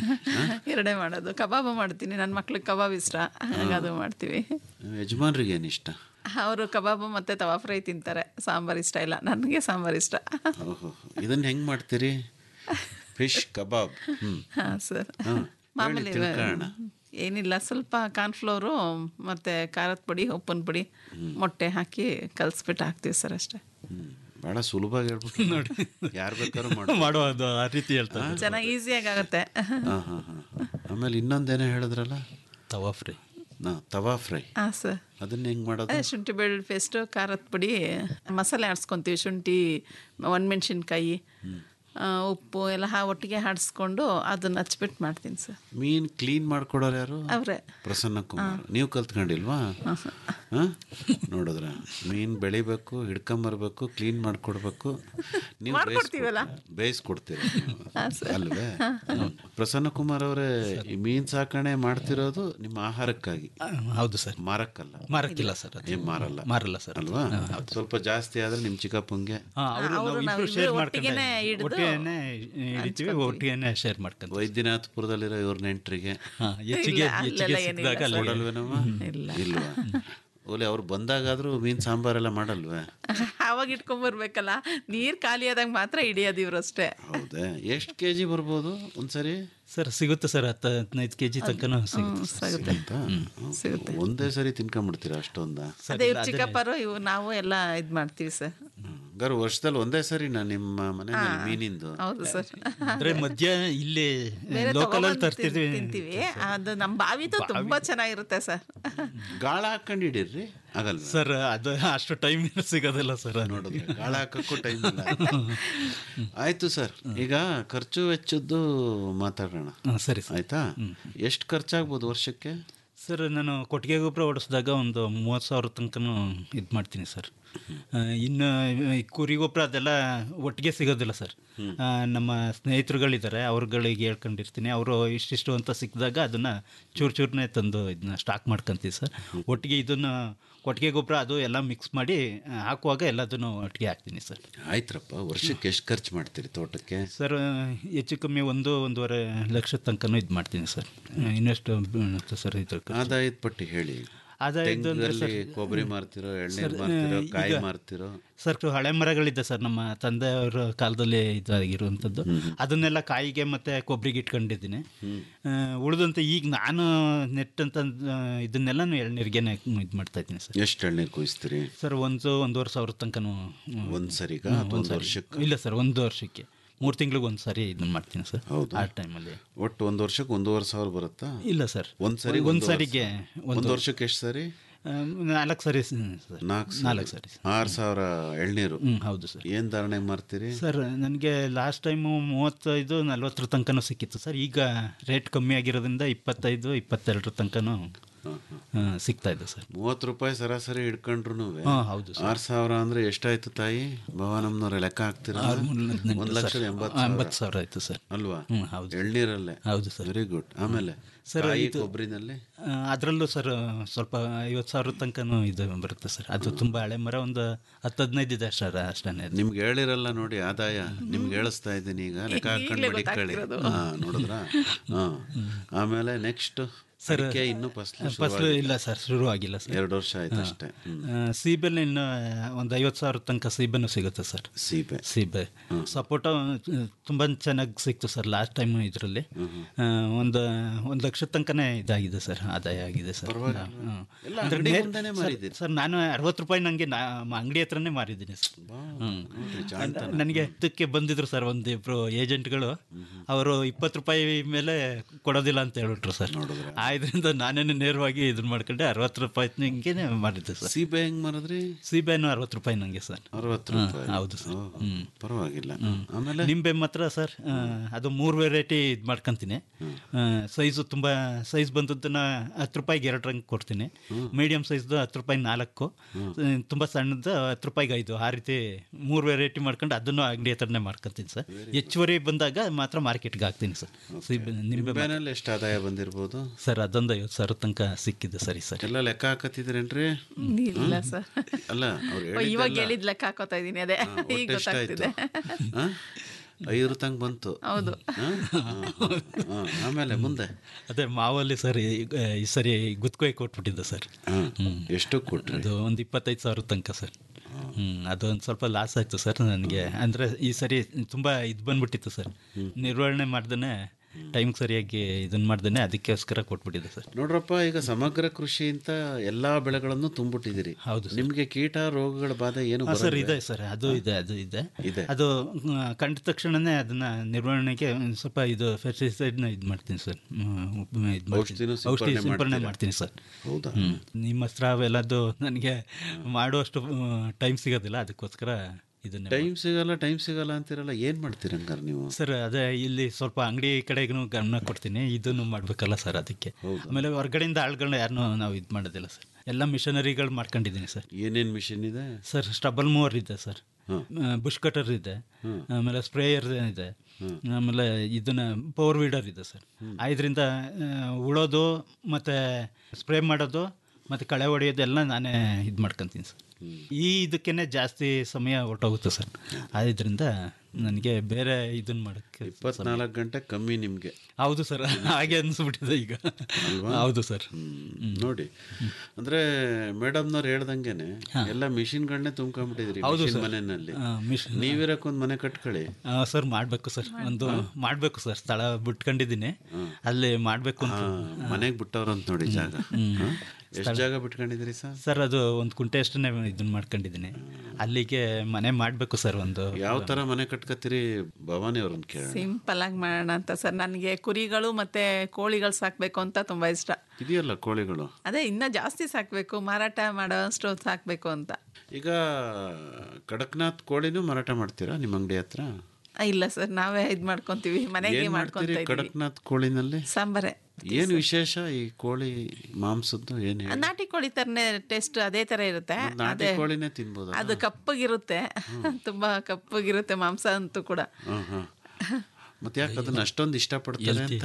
ಎರಡೇ ಮಾಡೋದು ಕಬಾಬ್ ಮಾಡ್ತೀನಿ ನನ್ನ ಮಕ್ಳಿಗೆ ಕಬಾಬ್ ಇಷ್ಟ ಹಾಗಾಗಿ ಅದು ಮಾಡ್ತೀವಿ
ಯಜಮಾನ್ರಿಗೆ ಏನ್ ಇಷ್ಟ
ಅವರು ಕಬಾಬು ಮತ್ತು ತವಾ ಫ್ರೈ ತಿಂತಾರೆ ಸಾಂಬಾರು ಇಷ್ಟ ಇಲ್ಲ ನನಗೆ ಸಾಂಬಾರು ಇಷ್ಟ
ಓಹೋ ಇದನ್ನ ಹೆಂಗ್ ಮಾಡ್ತೀರಿ ಫಿಶ್ ಕಬಾಬ್ ಹ್ಮ್
ಹಾಂ ಸರ್
ಹಾ,
ಮಾಮೂಲಿ
ಹೇಳಿ ತಿಳ್ಕೊಳ್ಳೋಣ.
ಏನಿಲ್ಲ ಸ್ವಲ್ಪ ಕಾರ್ನ್ಫ್ಲೋರು ಮತ್ತು ಖಾರದ ಪುಡಿ ಉಪ್ಪಿನ ಪುಡಿ ಮೊಟ್ಟೆ ಹಾಕಿ ಕಲಿಸ್ಬಿಟ್ಟು ಹಾಕ್ತೀವಿ ಸರ್ ಅಷ್ಟೇ
ಹ್ಮ್. ಬಹಳ ಸುಲಭವಾಗಿ ಹೇಳ್ಬಿಟ್ಟು ನೋಡಿ ಯಾರು ಬೇಕಾದ್ರೂ ಮಾಡು
ಮಾಡೋದು ಆ ರೀತಿ ಹೇಳ್ತಾರೆ
ಚೆನ್ನಾಗಿ ಈಸಿಯಾಗಿ ಆಗುತ್ತೆ
ಹಾ ಹಾ ಹಾ ಆಮೇಲೆ ಇನ್ನೊಂದೇನೋ ಹೇಳಿದ್ರಲ್ಲ
ತವಾ ಫ್ರೈ
ನಾ ತವಾ ಫ್ರೈ
ಹಾಂ ಸರ್
ಅದನ್ನ ಹೆಂಗ್ ಮಾಡೋದು
ಅದೇ ಶುಂಠಿ ಬೆಳ್ಳುಳ್ಳಿ ಪೇಸ್ಟು ಖಾರದ ಪುಡಿ ಮಸಾಲೆ ಆಡಿಸ್ಕೊತೀವಿ ಶುಂಠಿ ಒಣಮೆಣ್ಸಿನ್ಕಾಯಿ ಉಪ್ಪು ಎಲ್ಲ ಹಾ ಒಟ್ಟಿಗೆ ಆಡಿಸ್ಕೊಂಡು ಅದನ್ನ ಹಚ್ಬಿಟ್ಟು ಮಾಡ್ತೀನಿ ಸರ್
ಮೀನ್ ಕ್ಲೀನ್ ಮಾಡ್ಕೊಡೋರು ಯಾರು
ಅವರೇ
ಪ್ರಸನ್ನ ಕುಮಾರ್ ನೀವು ಕಲ್ತ್ಕೊಂಡಿಲ್ವಾ ಹಾ? ನೋಡಿದ್ರ ಮೀನ್ ಬೆಳಿಬೇಕು ಹಿಡ್ಕೊಂಬರ್ಬೇಕು ಕ್ಲೀನ್ ಮಾಡ್ಕೊಡ್ಬೇಕು ನೀವು
ಮಾಡ್ಕೊಡ್ತೀವಲ್ಲ?
ಬೇಯಿಸ್ಕೊಡ್ತೀರ
ಹಾ, ಸರ್.
ಅಲ್ವೇ ಹ್ಮ್. ಪ್ರಸನ್ನ ಕುಮಾರ್ ಅವರೇ ಈ ಮೀನ್ ಸಾಕಣೆ ಮಾಡ್ತಿರೋದು ನಿಮ್ಮ ಆಹಾರಕ್ಕಾಗಿ
ಹೌದು ಸರ್
ಮಾರಕ್ಕಲ್ಲ
ಮಾರಕ್ಕಿಲ್ಲ ಸರ್ ಅದು.
ಏನ್ ಮಾರಲ್ಲ
ಮಾರಲ್ಲ ಸರ್ ಅದು.
ಅಲ್ವಾ
ಹಾ, ಹೌದು.
ಸ್ವಲ್ಪ ಜಾಸ್ತಿ ಆದ್ರೆ ನಿಮ್ ಚಿಕ್ಕಪ್ಪಂಗೆ
ಹಾ, ಅವರು
ಅವ್ರು
ನಾವು
ನಾವು
ಇಬ್ರು ಶೇರ್
ಇಬ್ರು
ಮಾಡ್ಕೊಂಡು
ಒಟ್ಟಿಗೆನೇ ಹಿಡ್ದು
ಒಟ್ಟಿಗೆನೆ ಹಿಡಿತೀವಿ ಒಟ್ಟಿಗೆನೆ ಶೇರ್ ಮಾಡ್ಕೊಂಡು
ವೈದ್ಯನಾಥಪುರದಲ್ಲಿರೋ ಇವ್ರ ನೆಂಟ್ರಿಗೆ
ಹಾ, ಹೆಚ್ಚಿಗೆ
ಇಲ್ಲ,
ಹೆಚ್ಚಿಗೆ
ಅಲ್ಲೆಲ್ಲ ಏನಿಲ್ಲ
ಸಿಕ್ಕಿದಾಗ ಅಲ್ಲಿ
ಕೊಡಲ್ವೇನವ
ಇಲ್ಲ.
ಇಲ್ವಾ ಓಲೆ ಅವ್ರು ಬಂದಾಗಾದ್ರೂ ಮೀನ್ ಸಾಂಬಾರೆಲ್ಲ ಮಾಡಲ್ವೇ
ಆವಾಗ ಇಟ್ಕೊಂಬರ್ಬೇಕಲ್ಲ ನೀರು ಖಾಲಿ ಆದಾಗ ಮಾತ್ರ ಹಿಡಿಯೋದು ಇವ್ರು ಅಷ್ಟೇ
ಹೌದೇ ಎಷ್ಟು ಕೆ ಜಿ ಬರ್ಬೋದು ಒಂದ್ಸರಿ
ಸರ್ ಸಿಗುತ್ತೆ ಸರ್ ಹತ್ತು ಹದಿನೈದು ಕೆ ಜಿ ತನಕನೂ ಸಿಗುತ್ತೆ ಸರ್.
ಸಿಗುತ್ತಾ? ಒಂದೇ ಸರಿ ತಿನ್ಕೊಂಡ್ಬಿಡ್ತೀರಾ ಅಷ್ಟೊಂದ
ಅದೇ ಇವ್ರು ಚಿಕ್ಕಪ್ಪರು ಇವು ನಾವು ಎಲ್ಲ ಇದು ಮಾಡ್ತೀವಿ ಸರ್
ಹಂಗಾರೆ ವರ್ಷದಲ್ಲಿ ಒಂದೇ ಸರಿ ನಾ ನಿಮ್ಮ ಮನೆಯಲ್ಲಿ ಮೀನಿಂದು
ಹೌದು ಸರ್
ಅಂದ್ರೆ ಮಧ್ಯ ಇಲ್ಲಿ
ಬೇರೆ
ಲೋಕಲ್ ಅಲ್ಲಿ
ತಗೊಂಬಂದು
ತರ್ತಿದ್ವಿ
ತಿಂತೀವಿ ಅದು ನಮ್ಮ ಬಾವಿದು ತುಂಬಾ ಚೆನ್ನಾಗಿರುತ್ತೆ ಸರ್
ಗಾಳ ಹಾಕೊಂಡು ಹಿಡೀರ್ರಿ ಆಗಲ್ವಾ
ಸರ್ ಅದು ಅಷ್ಟು ಟೈಮ್ ಸಿಗೋದಿಲ್ಲ ಸರ್
ನೋಡಿದ್ರೆ ಗಾಳ ಹಾಕಕ್ಕೂ ಟೈಮ್ ಇಲ್ಲ ಆಯ್ತು ಸರ್ ಈಗ ಖರ್ಚು ವೆಚ್ಚದ್ದು ಮಾತಾಡೋಣ
ಹಾ, ಸರಿ ಸರ್
ಆಯ್ತಾ ಎಷ್ಟು ಖರ್ಚಾಗ್ಬೋದು ವರ್ಷಕ್ಕೆ
ಸರ್ ನಾನು ಕೊಟ್ಟಿಗೆ ಗೊಬ್ಬರ ಓಡಿಸಿದಾಗ ಒಂದು ಮೂವತ್ತು ಸಾವಿರ ತನಕನೂ ಇದು ಮಾಡ್ತೀನಿ ಸರ್ ಆ, ಇನ್ನು ಈ ಕುರಿ ಗೊಬ್ಬರ ಅದೆಲ್ಲ ಒಟ್ಟಿಗೆ ಸಿಗೋದಿಲ್ಲ ಸರ್ ಆ, ನಮ್ಮ ಸ್ನೇಹಿತರುಗಳಿದ್ದಾರೆ ಅವ್ರುಗಳಿಗೆ ಹೇಳ್ಕೊಂಡಿರ್ತೀನಿ ಅವರು ಇಷ್ಟಿಷ್ಟು ಅಂತ ಸಿಕ್ಕಿದಾಗ ಅದನ್ನು ಚೂರು ಚೂರನ್ನೇ ತಂದು ಇದನ್ನ ಸ್ಟಾಕ್ ಮಾಡ್ಕೊಂತೀವಿ ಸರ್ ಒಟ್ಟಿಗೆ ಇದನ್ನು ಕೊಟ್ಟಿಗೆ ಗೊಬ್ಬರ ಅದು ಎಲ್ಲ ಮಿಕ್ಸ್ ಮಾಡಿ ಆ, ಹಾಕುವಾಗ ಎಲ್ಲದನ್ನು ಒಟ್ಟಿಗೆ ಹಾಕ್ತೀನಿ ಸರ್
ಆಯ್ತ್ರಪ್ಪ ವರ್ಷಕ್ಕೆ ಎಷ್ಟು ಖರ್ಚು ಮಾಡ್ತೀರಿ ತೋಟಕ್ಕೆ
ಸರ್ ಹೆಚ್ಚು ಕಮ್ಮಿ ಒಂದು ಒಂದೂವರೆ ಲಕ್ಷ ತನಕನೂ ಇದು ಮಾಡ್ತೀನಿ ಸರ್ ಇನ್ನಷ್ಟು ಬೀಳುತ್ತೆ ಸರ್ ಇದ್ರ ಖರ್ಚು.
ಆದಾಯದ ಪಟ್ಟಿ ಹೇಳಿ
ಆದಾಯದ್ದು ಅಂದ್ರೆ
ತೆಂಗಲ್ಲಿ
ಸರ್-
ಕೊಬ್ಬರಿ ಮಾರ್ತಿರೋ ಎಳ್ನೀರು
ಸರ್,
ಮಾರ್ತಿರೋ
ಈಗ-
ಕಾಯಿ ಮಾರ್ತಿರೋ
ಸರ್ ಹಳೆ ಮರಗಳಿದೆ ಸರ್ ನಮ್ಮ ತಂದೆಯವರ ಕಾಲದಲ್ಲಿ ಇದಾಗಿರುವಂಥದ್ದು ಅದನ್ನೆಲ್ಲ ಕಾಯಿಗೆ ಮತ್ತೆ ಕೊಬ್ಬರಿಗೆ ಇಟ್ಕೊಂಡಿದ್ದೀನಿ ಉಳಿದಂತೆ ಈಗ ನಾನು ನೆಟ್ಟಂತ ಇದನ್ನೆಲ್ಲ ಎಳ್ನೀರಿಗೆನೆ ಇದು ಮಾಡ್ತಾ ಇದ್ದೀನಿ ಸರ್
ಎಷ್ಟು ಎಳ್ನೀರು ಕುಯಿಸ್ತೀರಿ
ಸರ್ ಒಂದು ಒಂದೂವರೆ ಸಾವಿರ ತನಕನೂ
ಒಂದ್ ಸರಿಗ
ಹ್ಮ್,
ಅಥವಾ
ಒಂದ್
ಒಂದ್
ಸರಿ.
ವರ್ಷಕ್ಕೆ
ಇಲ್ಲ ಸರ್ ಒಂದು ವರ್ಷಕ್ಕೆ ಮೂರು ತಿಂಗಳಿಗೆ ಒಂದು ಸಾರಿ ಇದನ್ನ ಮಾಡ್ತೀನಿ ಸರ್
ಹೌದು
ಆ ಟೈಮಲ್ಲಿ
ಒಟ್ಟು ಒಂದ್ ವರ್ಷಕ್ಕೆ ಒಂದೂವರೆ ಸಾವಿರ ಬರುತ್ತಾ
ಇಲ್ಲ ಸರ್
ಒಂದ್ ಸರಿ
ಒಂದ್
ಒಂದೂವರೆ
ಸರಿಗೆ
ಸಾವಿರ.
ಒಂದು-
ಒಂದ್ ವರ್ಷಕ್ಕೆ ಎಷ್ಟು ಸರಿ
ನಾಲ್ಕು ಸರಿ ಸರ್
ನಾಲ್ಕು
ನಾಲ್ಕು ಸರಿ
ಆರು ಸಾವಿರ ಎಳ್ನೀರು
ಹ್ಮ್, ಹೌದು ಸರ್
ಏನ್ ಧಾರಣೆ ಮಾರ್ತೀರಿ
ಸರ್ ನನಗೆ ಲಾಸ್ಟ್ ಟೈಮು ಮೂವತ್ತೈದು ನಲ್ವತ್ತರ ತನಕನೂ ಸಿಕ್ಕಿತ್ತು ಸರ್ ಈಗ ರೇಟ್ ಕಮ್ಮಿ ಆಗಿರೋದ್ರಿಂದ ಇಪ್ಪತ್ತೈದು ಇಪ್ಪತ್ತೆರಡರ ತನಕನೂ ಆ, ಸಿಗ್ತಾ ಇದೆ ಸರ್
ಮೂವತ್ತು ರೂಪಾಯಿ ಸರಾಸರಿ ಹಿಡ್ಕೊಂಡ್ರು
ಹಾ, ಹೌದು ಸರ್.
ಆರು ಸಾವಿರ ಅಂದ್ರೆ ಎಷ್ಟಾಯ್ತು ತಾಯಿ ಭವಾನಮ್ಮನವ್ರ ಲೆಕ್ಕ ಹಾಕ್ತೀರಾ
ಆರು ಮೂರು ಹದಿನೆಂಟು
ಒಂದ್ ಲಕ್ಷದ
ಸರ್.
ಎಂಬತ್ತು
ಆ, ಎಂಬತ್ತು ಸಾವಿರ ಆಯ್ತು ಸರ್
ಅಲ್ವಾ
ಹ್ಮ್, ಹೌದು.
ಎಳ್ನೀರಲ್ಲೇ
ಹೌದು ಸರ್
ವೆರಿ ಗುಡ್ ಆಮೇಲೆ
ಸರ್,
ಕಾಯಿ
ಇದು-
ಕೊಬ್ಬರಿನಲ್ಲಿ
ಅದರಲ್ಲೂ ಸರ್ ಸ್ವಲ್ಪ ಐವತ್ತು ಸಾವಿರ ತನಕನೂ ಇದು ಬರುತ್ತೆ ಸರ್ ಅದು ತುಂಬ ಹಳೆ ಮರ ಒಂದು ಹತ್ತು ಹದಿನೈದು ಇದೆ ಸರ್ ಅಷ್ಟೇ
ನಿಮ್ಗೆ ಹೇಳಿರಲ್ಲ ನೋಡಿ ಆದಾಯ ನಿಮ್ಗೆ ಹೇಳಿಸ್ತಾ ಇದ್ದೀನಿ ಈಗ ಲೆಕ್ಕ ಹಾಕೊಂಡು
ಈಗ್ಲೇ
ಮಡಿಕೊಳ್ಳಿ
ಗೊತ್ತಾಗ್ತಿರೋದು.
ಹಾ ನೋಡಿದ್ರ ಹಾ ಆಮೇಲೆ ನೆಕ್ಸ್ಟ್
ಸರ್
ಅಡಿಕೆ ಇನ್ನೂ ಫಸಲು
ಫಸಲು ಇಲ್ಲ ಸರ್ ಶುರು ಆಗಿಲ್ಲ ಸರ್
ಎರಡು ವರ್ಷ ಆಯ್ತು ಅಷ್ಟೇ ಹ್ಮ್.
ಆ, ಸೀಬೆಲ್ಲ ಇನ್ನು ಒಂದು ಐವತ್ತು ಸಾವಿರ ತನಕ ಸೀಬೆನೂ ಸಿಗುತ್ತೆ ಸರ್
ಸೀಬೆ
ಸೀಬೆ ಸಪೋಟ ತುಂಬ ಚೆನ್ನಾಗಿ ಸಿಕ್ತು ಸರ್ ಲಾಸ್ಟ್ ಟೈಮ್ ಇದರಲ್ಲಿ ಒಂದು ಒಂದು ಲಕ್ಷ ತನಕನೇ ಇದಾಗಿದೆ ಸರ್ ಆದಾಯ ಆಗಿದೆ ಸರ್
ಪರವಾಗಿಲ್ಲ.
ಹ್ಮ್.
ಎಲ್ಲ
ಅಂದ್ರೆ
ಅಂಗಡಿ
ನೇರ್-
ಮುಂದೆನೇ
ಸರ್-
ಮಾರಿದ್ದೀರಿ.
ಸರ್ ನಾನು ಅರವತ್ತು ರೂಪಾಯಿ ನನಗೆ ಅಂಗಡಿ ಹತ್ರನೇ ಮಾರಿದ್ದೀನಿ ಸರ್ ಹ್ಮ್.
ನೋಡ್ರಿ, ಜಾಣ್ತನ.
ನನಗೆ ಇದಕ್ಕೆ ಬಂದಿದ್ರು ಸರ್ ಒಂದಿಬ್ರು ಏಜೆಂಟ್ಗಳು ಅವರು ಇಪ್ಪತ್ತು ರೂಪಾಯಿ ಮೇಲೆ ಕೊಡೋದಿಲ್ಲ ಅಂತ ಹೇಳ್ಬಿಟ್ರು ಸರ್ ಆ ಇದರಿಂದ ನಾನೇನು ನೇರವಾಗಿ ಇದನ್ನ ಮಾಡ್ಕೊಂಡೆ ಅರವತ್ತು ರೂಪಾಯಿ ಹಿಂಗೆ ಮಾಡಿದ್ದೆ ಸರ್
ಸೀಬೆ ಹೆಂಗ್ ಮಾರಿದ್ರಿ
ಸೀಬೆನು ಅರವತ್ತು ರೂಪಾಯಿ ನನಗೆ ಸರ್
ಅರವತ್ತು
ಹಾ,
ರೂಪಾಯಿ
ಹೌದು ಸರ್
ಓಹ್,
ಹ್ಮ್.
ಪರವಾಗಿಲ್ಲ
ಹ್ಮ್.
ಆಮೇಲೆ
ನಿಂಬೆ ಮಾತ್ರ ಸರ್ ಆ, ಅದು ಮೂರು ವೆರೈಟಿ ಇದು ಮಾಡ್ಕೊಂತೀನಿ ಸೈಜು ತುಂಬ ಸೈಜ್ ಬಂದದ್ದನ್ನ ಹತ್ತು ರೂಪಾಯಿಗೆ ಎರಡು ರಂಗ್ ಕೊಡ್ತೀನಿ ಮೀಡಿಯಮ್ ಸೈಜ್ದು ಹತ್ತು ರೂಪಾಯಿ ನಾಲ್ಕು ತುಂಬ ಸಣ್ಣದು ಹತ್ತು ರೂಪಾಯಿಗೆ ಐದು ಆ ರೀತಿ ಮೂರು ವೆರೈಟಿ ಮಾಡ್ಕೊಂಡು ಅದನ್ನು ಅಂಗಡಿ ಹತ್ರನೇ ಮಾಡ್ಕೊತೀನಿ ಸರ್ ಹೆಚ್ಚುವರಿ ಬಂದಾಗ ಮಾತ್ರ ಮಾರ್ಕೆಟ್ಗೆ ಹಾಕ್ತೀನಿ ಸರ್ ಸೀಬೆ ನಿಂಬೆ ಮಾತ್ರ.
ನಿಂಬೆನಲ್ಲಿ ಎಷ್ಟು ಆದಾಯ ಬಂದಿರ್ಬೋದು
ಸರ್ ಅದೊಂದು ಐವತ್ತು ಸಾವಿರ ತನಕ ಸಿಕ್ಕಿದೆ ಸರಿ ಸರ್
ಎಲ್ಲ ಲೆಕ್ಕ ಹಾಕತ್ತಿದ್ರೇನ್ರಿ
ಇಲ್ಲ ಸರ್
ಅಲ್ಲ ಅವ್ರು
ಇವಾಗ
ಹೇಳಿದ್ದೆಲ್ಲ-
ಹೇಳಿದ್ ಲೆಕ್ಕ ಹಾಕೋತಾ ಇದೀನಿ ಅದೇ
ಹಾ,
ಈಗ
ಒಟ್ಟು ಎಷ್ಟಾಯ್ತು?
ಗೊತ್ತಾಗ್ತಿದೆ
ಹಾ? ಐದು ತಂಗ ಬಂತು
ಹೌದು.
ಹಾ? ಹಾ, ಹಾ. ಆಮೇಲೆ ಮುಂದೆ
ಅದೇ ಮಾವಲ್ಲಿ ಸರ್ ಈ ಈ ಸರಿ ಗುತ್ಕೊಯ್ ಕೊಟ್ಬಿಟ್ಟಿದ್ದೆ ಸರ್ ಹ್ಮ್.
ಎಷ್ಟು ಕೊಟ್ರಿ
ಅದು ಒಂದು ಇಪ್ಪತ್ತೈದು ಸಾವಿರ ತನಕ ಸರ್ ಹ್ಞೂ ಅದು ಒಂದು ಸ್ವಲ್ಪ ಲಾಸ್ ಆಯಿತು ಸರ್ ನನಗೆ ಅಂದರೆ ಈ ಸರಿ ತುಂಬ ಇದು ಬಂದ್ಬಿಟ್ಟಿತ್ತು ಸರ್ ನಿರ್ವಹಣೆ ಮಾಡ್ದೇ ಟೈಮ್ಗೆ ಸರಿಯಾಗಿ ಇದನ್ನು ಮಾಡ್ದೇ ಅದಕ್ಕೋಸ್ಕರ ಕೊಟ್ಬಿಟ್ಟಿದ್ದೆ ಸರ್
ನೋಡ್ರಪ್ಪ ಈಗ ಸಮಗ್ರ ಕೃಷಿ ಅಂತ ಎಲ್ಲಾ ಬೆಳೆಗಳನ್ನು ತುಂಬಿಟ್ಟಿದ್ದೀರಿ
ಹೌದು
ನಿಮ್ಗೆ ಕೀಟ ರೋಗಗಳ ಬಾಧೆ ಏನು
ಹಾಂ ಸರ್
ಬರಲ್ವೇ?
ಇದೆ ಸರ್ ಅದು ಇದೆ ಅದು ಇದೆ
ಇದೆ.
ಅದು ಮ್, ಕಂಡ ತಕ್ಷಣನೇ ಅದನ್ನ ನಿರ್ವಹಣೆಗೆ ಒಂದ್ ಸ್ವಲ್ಪ ಇದು ಫೆಸ್ಟಿಸೈಡ್ನ ಇದು ಮಾಡ್ತೀನಿ ಸರ್ ಇದು
ಔಷಧಿನೂ
ಔಷಧಿ
ಸಿಂಪರಣೆ
ಸಿಂಪರಣೆ
ಮಾಡ್ತೀರಾ?
ಮಾಡ್ತೀನಿ ಸರ್
ಹೌದಾ?
ಹ್ಮ್. ನಿಮ್ಮ ಸ್ರಾವ್ ಎಲ್ಲದು ನನಗೆ ಮಾಡುವಷ್ಟು ಟೈಮ್ ಸಿಗೋದಿಲ್ಲ ಅದಕ್ಕೋಸ್ಕರ ಇದನ್ನೇ
ಟೈಮ್ ಸಿಗಲ್ಲ ಟೈಮ್ ಸಿಗಲ್ಲ ಅಂತಿರಲ್ಲ ಏನ್ ಮಾಡ್ತೀರಿ ಹಂಗಾರೆ ನೀವು
ಸರ್ ಅದೇ ಇಲ್ಲಿ ಸ್ವಲ್ಪ ಅಂಗಡಿ ಕಡೆಗೂ ಗಮನ ಕೊಡ್ತೀನಿ ಇದನ್ನು ಮಾಡಬೇಕಲ್ಲ ಸರ್ ಅದಕ್ಕೆ ಆಮೇಲೆ ಹೊರಗಡೆಯಿಂದ ಆಳುಗಳನ್ನ ಯಾರನ್ನೂ ನಾವು ಇದು ಮಾಡೋದಿಲ್ಲ ಸರ್ ಎಲ್ಲ ಮಿಷನರಿಗಳು ಮಾಡ್ಕೊಂಡಿದ್ದೀನಿ ಸರ್
ಏನೇನ್ ಮಿಷಿನ್ ಇದೆ
ಸರ್ ಸ್ಟಬಲ್ ಮೂವರ್ ಇದೆ ಸರ್ ಬುಷ್ ಕಟರ್ ಇದೆ ಆಮೇಲೆ ಸ್ಪ್ರೇಯರ್ ಇದೆ ಆಮೇಲೆ ಇದನ್ನ ಪವರ್ ವೀಡರ್ ಇದೆ ಸರ್ ಇದರಿಂದ ಉಳೋದು ಮತ್ತು ಸ್ಪ್ರೇ ಮಾಡೋದು ಮತ್ತು ಕಳೆ ಹೊಡೆಯೋದು ಎಲ್ಲ ನಾನೇ ಇದು ಮಾಡ್ಕೊತೀನಿ ಸರ್ ಈ ಇದಕ್ಕೇನೆ ಜಾಸ್ತಿ ಸಮಯ ಹೊರ್ಟೋಗುತ್ತೆ ಸರ್ ಆದ್ದರಿಂದ ನನಗೆ ಬೇರೆ ಇದನ್ನ ಮಾಡೋಕ್ಕೆ
ಇಪ್ಪತ್ನಾಲ್ಕು ಗಂಟೆ ಕಮ್ಮಿ ನಿಮ್ಗೆ
ಹೌದು ಸರ್ ಹಾಗೆ ಅನಿಸ್ಬಿಟ್ಟಿದೆ ಈಗ
ಅಲ್ವಾ?
ಹೌದು ಸರ್
ನೋಡಿ ಅಂದ್ರೆ ಮೇಡಮ್ನವ್ರು ಹೇಳ್ದಂಗೆನೆ ಎಲ್ಲ ಮಿಷಿನ್ಗಳನ್ನೇ ತುಂಬ್ಕೊಂಡ್ಬಿಟ್ಟಿದ್ರಿ
ಹೌದು
ಮಿಷಿನ್
ಸರ್.
ಮನೆಯಲ್ಲಿ
ಆ, ಮಿಷಿನ್.
ನೀವಿರಕ್ಕೊಂದ್ ಮನೆ ಕಟ್ಕೊಳ್ಳಿ
ಆ, ಸರ್ ಮಾಡಬೇಕು ಸರ್ ಒಂದು ಮಾಡಬೇಕು ಸರ್ ಸ್ಥಳ ಬಿಟ್ಕೊಂಡಿದ್ದೀನಿ ಅಲ್ಲಿ ಮಾಡಬೇಕು ಅಂತ
ಮನೆಗೆ ಬಿಟ್ಟವ್ರಂತ ನೋಡಿ ಜಾಗ
ಹ್ಮ್.
ಎಷ್ಟು ಜಾಗ ಬಿಟ್ಕೊಂಡಿದ್ರಿ ಸರ್
ಸರ್ ಅದು ಒಂದು ಕುಂಟೆ ಅಷ್ಟನ್ನೇ ಇದನ್ನ ಮಾಡ್ಕೊಂಡಿದ್ದೀನಿ ಅಲ್ಲಿಗೆ ಮನೆ ಮಾಡಬೇಕು ಸರ್ ಒಂದು
ಯಾವ ತರ ಮನೆ ಕಟ್ಕತ್ತೀರಿ ಭವಾನಿ ಅವ್ರನ್ನ ಕೇಳೋಣ
ಸಿಂಪಲ್ ಆಗಿ ಮಾಡೋಣ ಅಂತ ಸರ್ ನನಗೆ ಕುರಿಗಳು ಮತ್ತೆ ಕೋಳಿಗಳು ಸಾಕಬೇಕು ಅಂತ ತುಂಬಾ ಇಷ್ಟ
ಇದೆಯಲ್ಲ ಕೋಳಿಗಳು
ಅದೇ ಇನ್ನ ಜಾಸ್ತಿ ಸಾಕಬೇಕು ಮಾರಾಟ ಮಾಡೋಷ್ಟು ಸಾಕಬೇಕು ಅಂತ
ಈಗ ಕಡಕ್ನಾಥ್ ಕೋಳಿನೂ ಮಾರಾಟ ಮಾಡ್ತೀರಾ ನಿಮ್ಮ ಅಂಗಡಿ ಹತ್ರ
ಆ, ಇಲ್ಲ ಸರ್ ನಾವೇ ಇದು ಮಾಡ್ಕೊಂತೀವಿ ಮನೆಗೆ
ಏನ್
ಮಾಡ್ಕೊಂತ
ಮಾಡ್ತೀರಿ
ಇದೀವಿ
ಕಡಕ್ನಾಥ್ ಕೋಳಿನಲ್ಲಿ
ಸಾಂಬಾರೆ
ಏನು ವಿಶೇಷ ಈ ಕೋಳಿ ಮಾಂಸದ್ದು ಏನು ಹೇಳಿ
ನಾಟಿ ಕೋಳಿ ತರನೇ ಟೇಸ್ಟ್ ಅದೇ ತರ ಇರುತ್ತೆ
ಮತ್ತ್ ನಾಟಿ
ಅದೇ
ಕೋಳಿನೇ ತಿನ್ಬೋದಾ?
ಅದು ಕಪ್ಪಗಿರುತ್ತೆ ತುಂಬಾ ಕಪ್ಪಗಿರುತ್ತೆ ಮಾಂಸ ಅಂತೂ ಕೂಡ
ಹಾಂ ಹಾಂ ಮತ್ತೆ ಯಾಕೆ ಅದನ್ನ ಅಷ್ಟೊಂದು ಇಷ್ಟಪಡ್ತಾರೆ ಅಂತ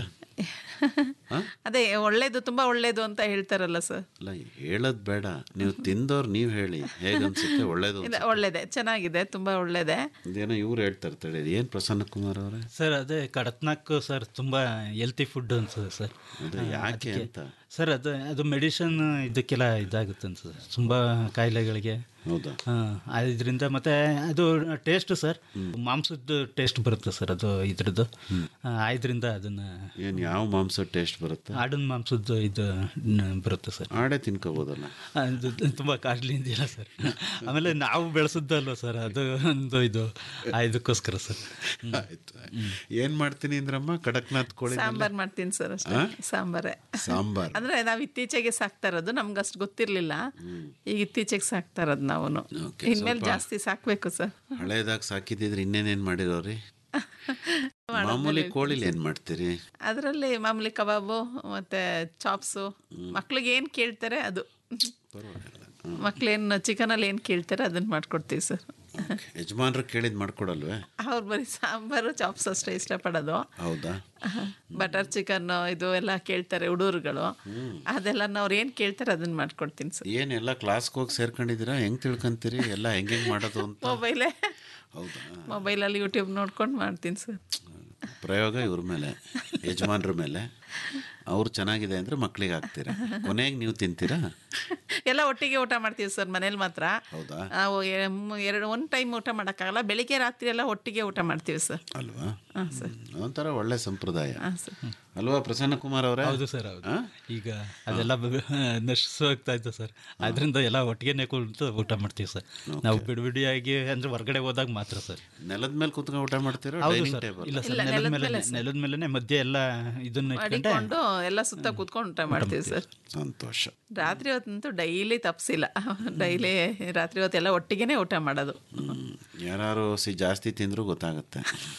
ಅದೇ ಒಳ್ಳೇದು ತುಂಬಾ ಒಳ್ಳೇದು ಅಂತ ಹೇಳ್ತಾರಲ್ಲ ಸರ್
ಅಲ್ಲ ಹೇಳೋದ್ ಬೇಡ ನೀವು ತಿಂದವ್ರು ನೀವು ಹೇಳಿ ಹೇಗನ್ಸುತ್ತೆ ಒಳ್ಳೇದು
ಇಲ್ಲ ಒಳ್ಳೇದೆ ಚೆನ್ನಾಗಿದೆ ತುಂಬಾ ಒಳ್ಳೇದೆ
ಇದೇನೋ ಇವ್ರು ಹೇಳ್ತಾರೆ ತಡಿ ಏನು ಪ್ರಸನ್ನ ಕುಮಾರ್ ಅವರೇ
ಸರ್ ಅದೇ ಕಡಕ್ನಾಕ್ ಸರ್ ತುಂಬ ಹೆಲ್ತಿ ಫುಡ್ ಅನ್ಸುತ್ತೆ ಸರ್
ಅದು ಯಾಕೆ
ಅದಕ್ಕೆ-
ಅಂತ?
ಸರ್ ಅದು ಅದು ಮೆಡಿಷನ್ ಇದಕ್ಕೆಲ್ಲ ಇದಾಗುತ್ತೆ ಅನ್ಸುತ್ತೆ ತುಂಬ ಕಾಯಿಲೆಗಳಿಗೆ
ಹೌದಾ
ಇದರಿಂದ ಮತ್ತೆ ಅದು ಟೇಸ್ಟ್ ಸರ್ ಮಾಂಸದ ಟೇಸ್ಟ್ ಬರುತ್ತೆ ಸರ್ ಅದು ಇದ್ರದ್ದು ಇದರಿಂದ ಅದನ್ನ
ಏನು ಯಾವ ಮಾಂಸ ಟೇಸ್ಟ್ ಬರುತ್ತೆ
ಆಡಿನ ಮಾಂಸದ್ದು ಇದು ನ- ಬರುತ್ತೆ ಸರ್
ಆಡೇ ತಿನ್ಕೋಬೋದಲ್ಲ
ಅದು ತುಂಬ ಕಾಸ್ಟ್ಲಿ ಇದೆಯಲ್ಲ ಸರ್ ಆಮೇಲೆ ನಾವು ಬೆಳೆಸಿದ್ದಲ್ವ ಸರ್ ಅದು ಒಂದು ಇದು ಆ ಇದಕ್ಕೋಸ್ಕರ ಸರ್
ಆಯ್ತು ಏನ್ ಮಾಡ್ತೀನಿ ಅಂದ್ರಮ್ಮ ಕಡಕ್ನಾಥ್ ಕೋಳಿ
ಸಾಂಬಾರ್ ಮಾಡ್ತೀನಿ ಸರ್ ಅಷ್ಟೇ
ಆ?
ಸಾಂಬಾರೇ
ಸಾಂಬಾರ್
ಅಂದ್ರೆ ನಾವು ಇತ್ತೀಚೆಗೆ ಸಾಕ್ತಾ ಇರೋದು ನಮ್ಗೆ ಅಷ್ಟು ಗೊತ್ತಿರ್ಲಿಲ್ಲ ಈಗ ಇತ್ತೀಚೆಗೆ ಸಾಕ್ತಾ ಇರೋದು ನಾವು
Okay,
ಇನ್ಮೇಲೆ
ಸ್ವಲ್ಪ-
ಜಾಸ್ತಿ ಸಾಕ್ಬೇಕು ಸರ್
ಹಳೇದಾಗ ಸಾಕಿದ್ದಿದ್ರೆ ಇನ್ನೇನೇನ್ ಮಾಡಿರೋರಿ ಮಾಮೂಲಿ ಕೋಳಿಲಿ ಏನ್ ಮಾಡ್ತೀರಿ
ಅದರಲ್ಲಿ ಮಾಮೂಲಿ ಕಬಾಬು ಮತ್ತೆ ಚಾಪ್ಸು ಮಕ್ಳಿಗೆ ಏನು ಕೇಳ್ತಾರೆ ಅದು ಮಕ್ಳೇನು ಚಿಕನಲ್ಲಿ ಏನು ಕೇಳ್ತಾರೆ ಅದನ್ನ ಮಾಡ್ಕೊಡ್ತೀವಿ ಸರ್
ಯಜಮಾನ್ರು ಕೇಳಿದ್ ಮಾಡ್ಕೊಡಲ್ವೇ
ಅವ್ರು ಬರೀ ಸಾಂಬಾರು ಚಾಪ್ಸ್ ಅಷ್ಟೇ ಇಷ್ಟಪಡೋದು
ಹೌದಾ
ಬಟರ್ ಚಿಕನ್ ಇದು ಎಲ್ಲ ಕೇಳ್ತಾರೆ ಹುಡುಗರುಗಳು ಅದೆಲ್ಲ ಅವ್ರು ಏನು ಕೇಳ್ತಾರೆ ಅದನ್ನ ಮಾಡ್ಕೊಡ್ತೀನಿ ಸರ್
ಏನ್ ಎಲ್ಲ ಕ್ಲಾಸ್ಗೆ ಹೋಗಿ ಸೇರ್ಕೊಂಡಿದ್ದೀರಾ ಹೆಂಗ್ ತಿಳ್ಕೊಂತೀರಿ ಎಲ್ಲ ಹೆಂಗ್ ಹೆಂಗ್ ಮಾಡೋದು ಅಂತ
ಮೊಬೈಲೇ
ಹೌದಾ
ಮೊಬೈಲಲ್ಲಿ ಯೂಟ್ಯೂಬ್ ನೋಡ್ಕೊಂಡು ಮಾಡ್ತೀನಿ ಸರ್
ಪ್ರಯೋಗ ಇವ್ರ ಮೇಲೆ ಯಜಮಾನ್ರ ಮೇಲೆ ಅವ್ರು ಚೆನ್ನಾಗಿದೆ ಅಂದ್ರೆ ಮಕ್ಳಿಗೆ ಹಾಕ್ತೀರಾ ಕೊನೆಗೆ ನೀವು ತಿಂತೀರಾ
ಎಲ್ಲ ಒಟ್ಟಿಗೆ ಊಟ ಮಾಡ್ತೀವಿ ಸರ್ ಮನೇಲಿ ಮಾತ್ರ
ಹೌದಾ
ನಾವು ಎ- ಮ್- ಎರಡು ಒಂದು ಟೈಮ್ ಊಟ ಮಾಡೋಕ್ಕಾಗಲ್ಲ ಬೆಳಿಗ್ಗೆ ರಾತ್ರಿ ಎಲ್ಲ ಒಟ್ಟಿಗೆ ಊಟ ಮಾಡ್ತೀವಿ ಸರ್
ಅಲ್ವಾ
ಹಾಂ ಸರ್
ಒಂಥರ ಒಳ್ಳೆ ಸಂಪ್ರದಾಯ
ಹಾಂ ಸರ್
ಅಲ್ವಾ ಪ್ರಸನ್ನ ಕುಮಾರ್ ಅವರೇ
ಹೌದು ಸರ್ ಹೌದು ಈಗ ಅದೆಲ್ಲ ನಶಿಸೋಗ್ತಾ ಇತ್ತು ಸರ್ ಅದರಿಂದ ಎಲ್ಲ ಒಟ್ಟಿಗೆ ಕುಳಿತು ಊಟ ಮಾಡ್ತೀವಿ ಸರ್ ನಾವು ಬಿಡಿ ಬಿಡಿಯಾಗಿ ಅಂದ್ರೆ ಹೊರಗಡೆ ಹೋದಾಗ ಮಾತ್ರ ಸರ್
ನೆಲದ ಮೇಲೆ ಕುತ್ಕೊಂಡು ಊಟ ಮಾಡ್ತೀರೋ
ಹೌದು
ಡೈನಿಂಗ್
ಸರ್
ಟೇಬಲ್
ಇಲ್ಲ ಸರ್
ಇಲ್ಲ,
ನೆಲದ
ನೆಲದ
ಮೇಲೆ
ಮೇಲೆ ಸರ್.
ನೆಲದ ಮೇಲೆನೆ ಮಧ್ಯೆ ಎಲ್ಲ ಇದನ್ನ ಇಟ್ಕೊಂಡೆ
ಅಡಿಕೊಂಡು ಎಲ್ಲ ಸುತ್ತ ಕೂತ್ಕೊಂಡು ಊಟ ಮಾಡ್ತೀವಿ ಸರ್
ಸಂತೋಷ
ರಾತ್ರಿ ಹೊತ್ತಂತೂ ಡೈಲಿ ತಪ್ಸಿಲ್ಲ ಡೈಲಿ ರಾತ್ರಿ ಹೊತ್ತೆಲ್ಲ ಒಟ್ಟಿಗೆನೇ ಊಟ ಮಾಡೋದು
ಯಾರು ಸಿ ಜಾಸ್ತಿ ತಿಂದರೂ ಗೊತ್ತಾಗುತ್ತೆ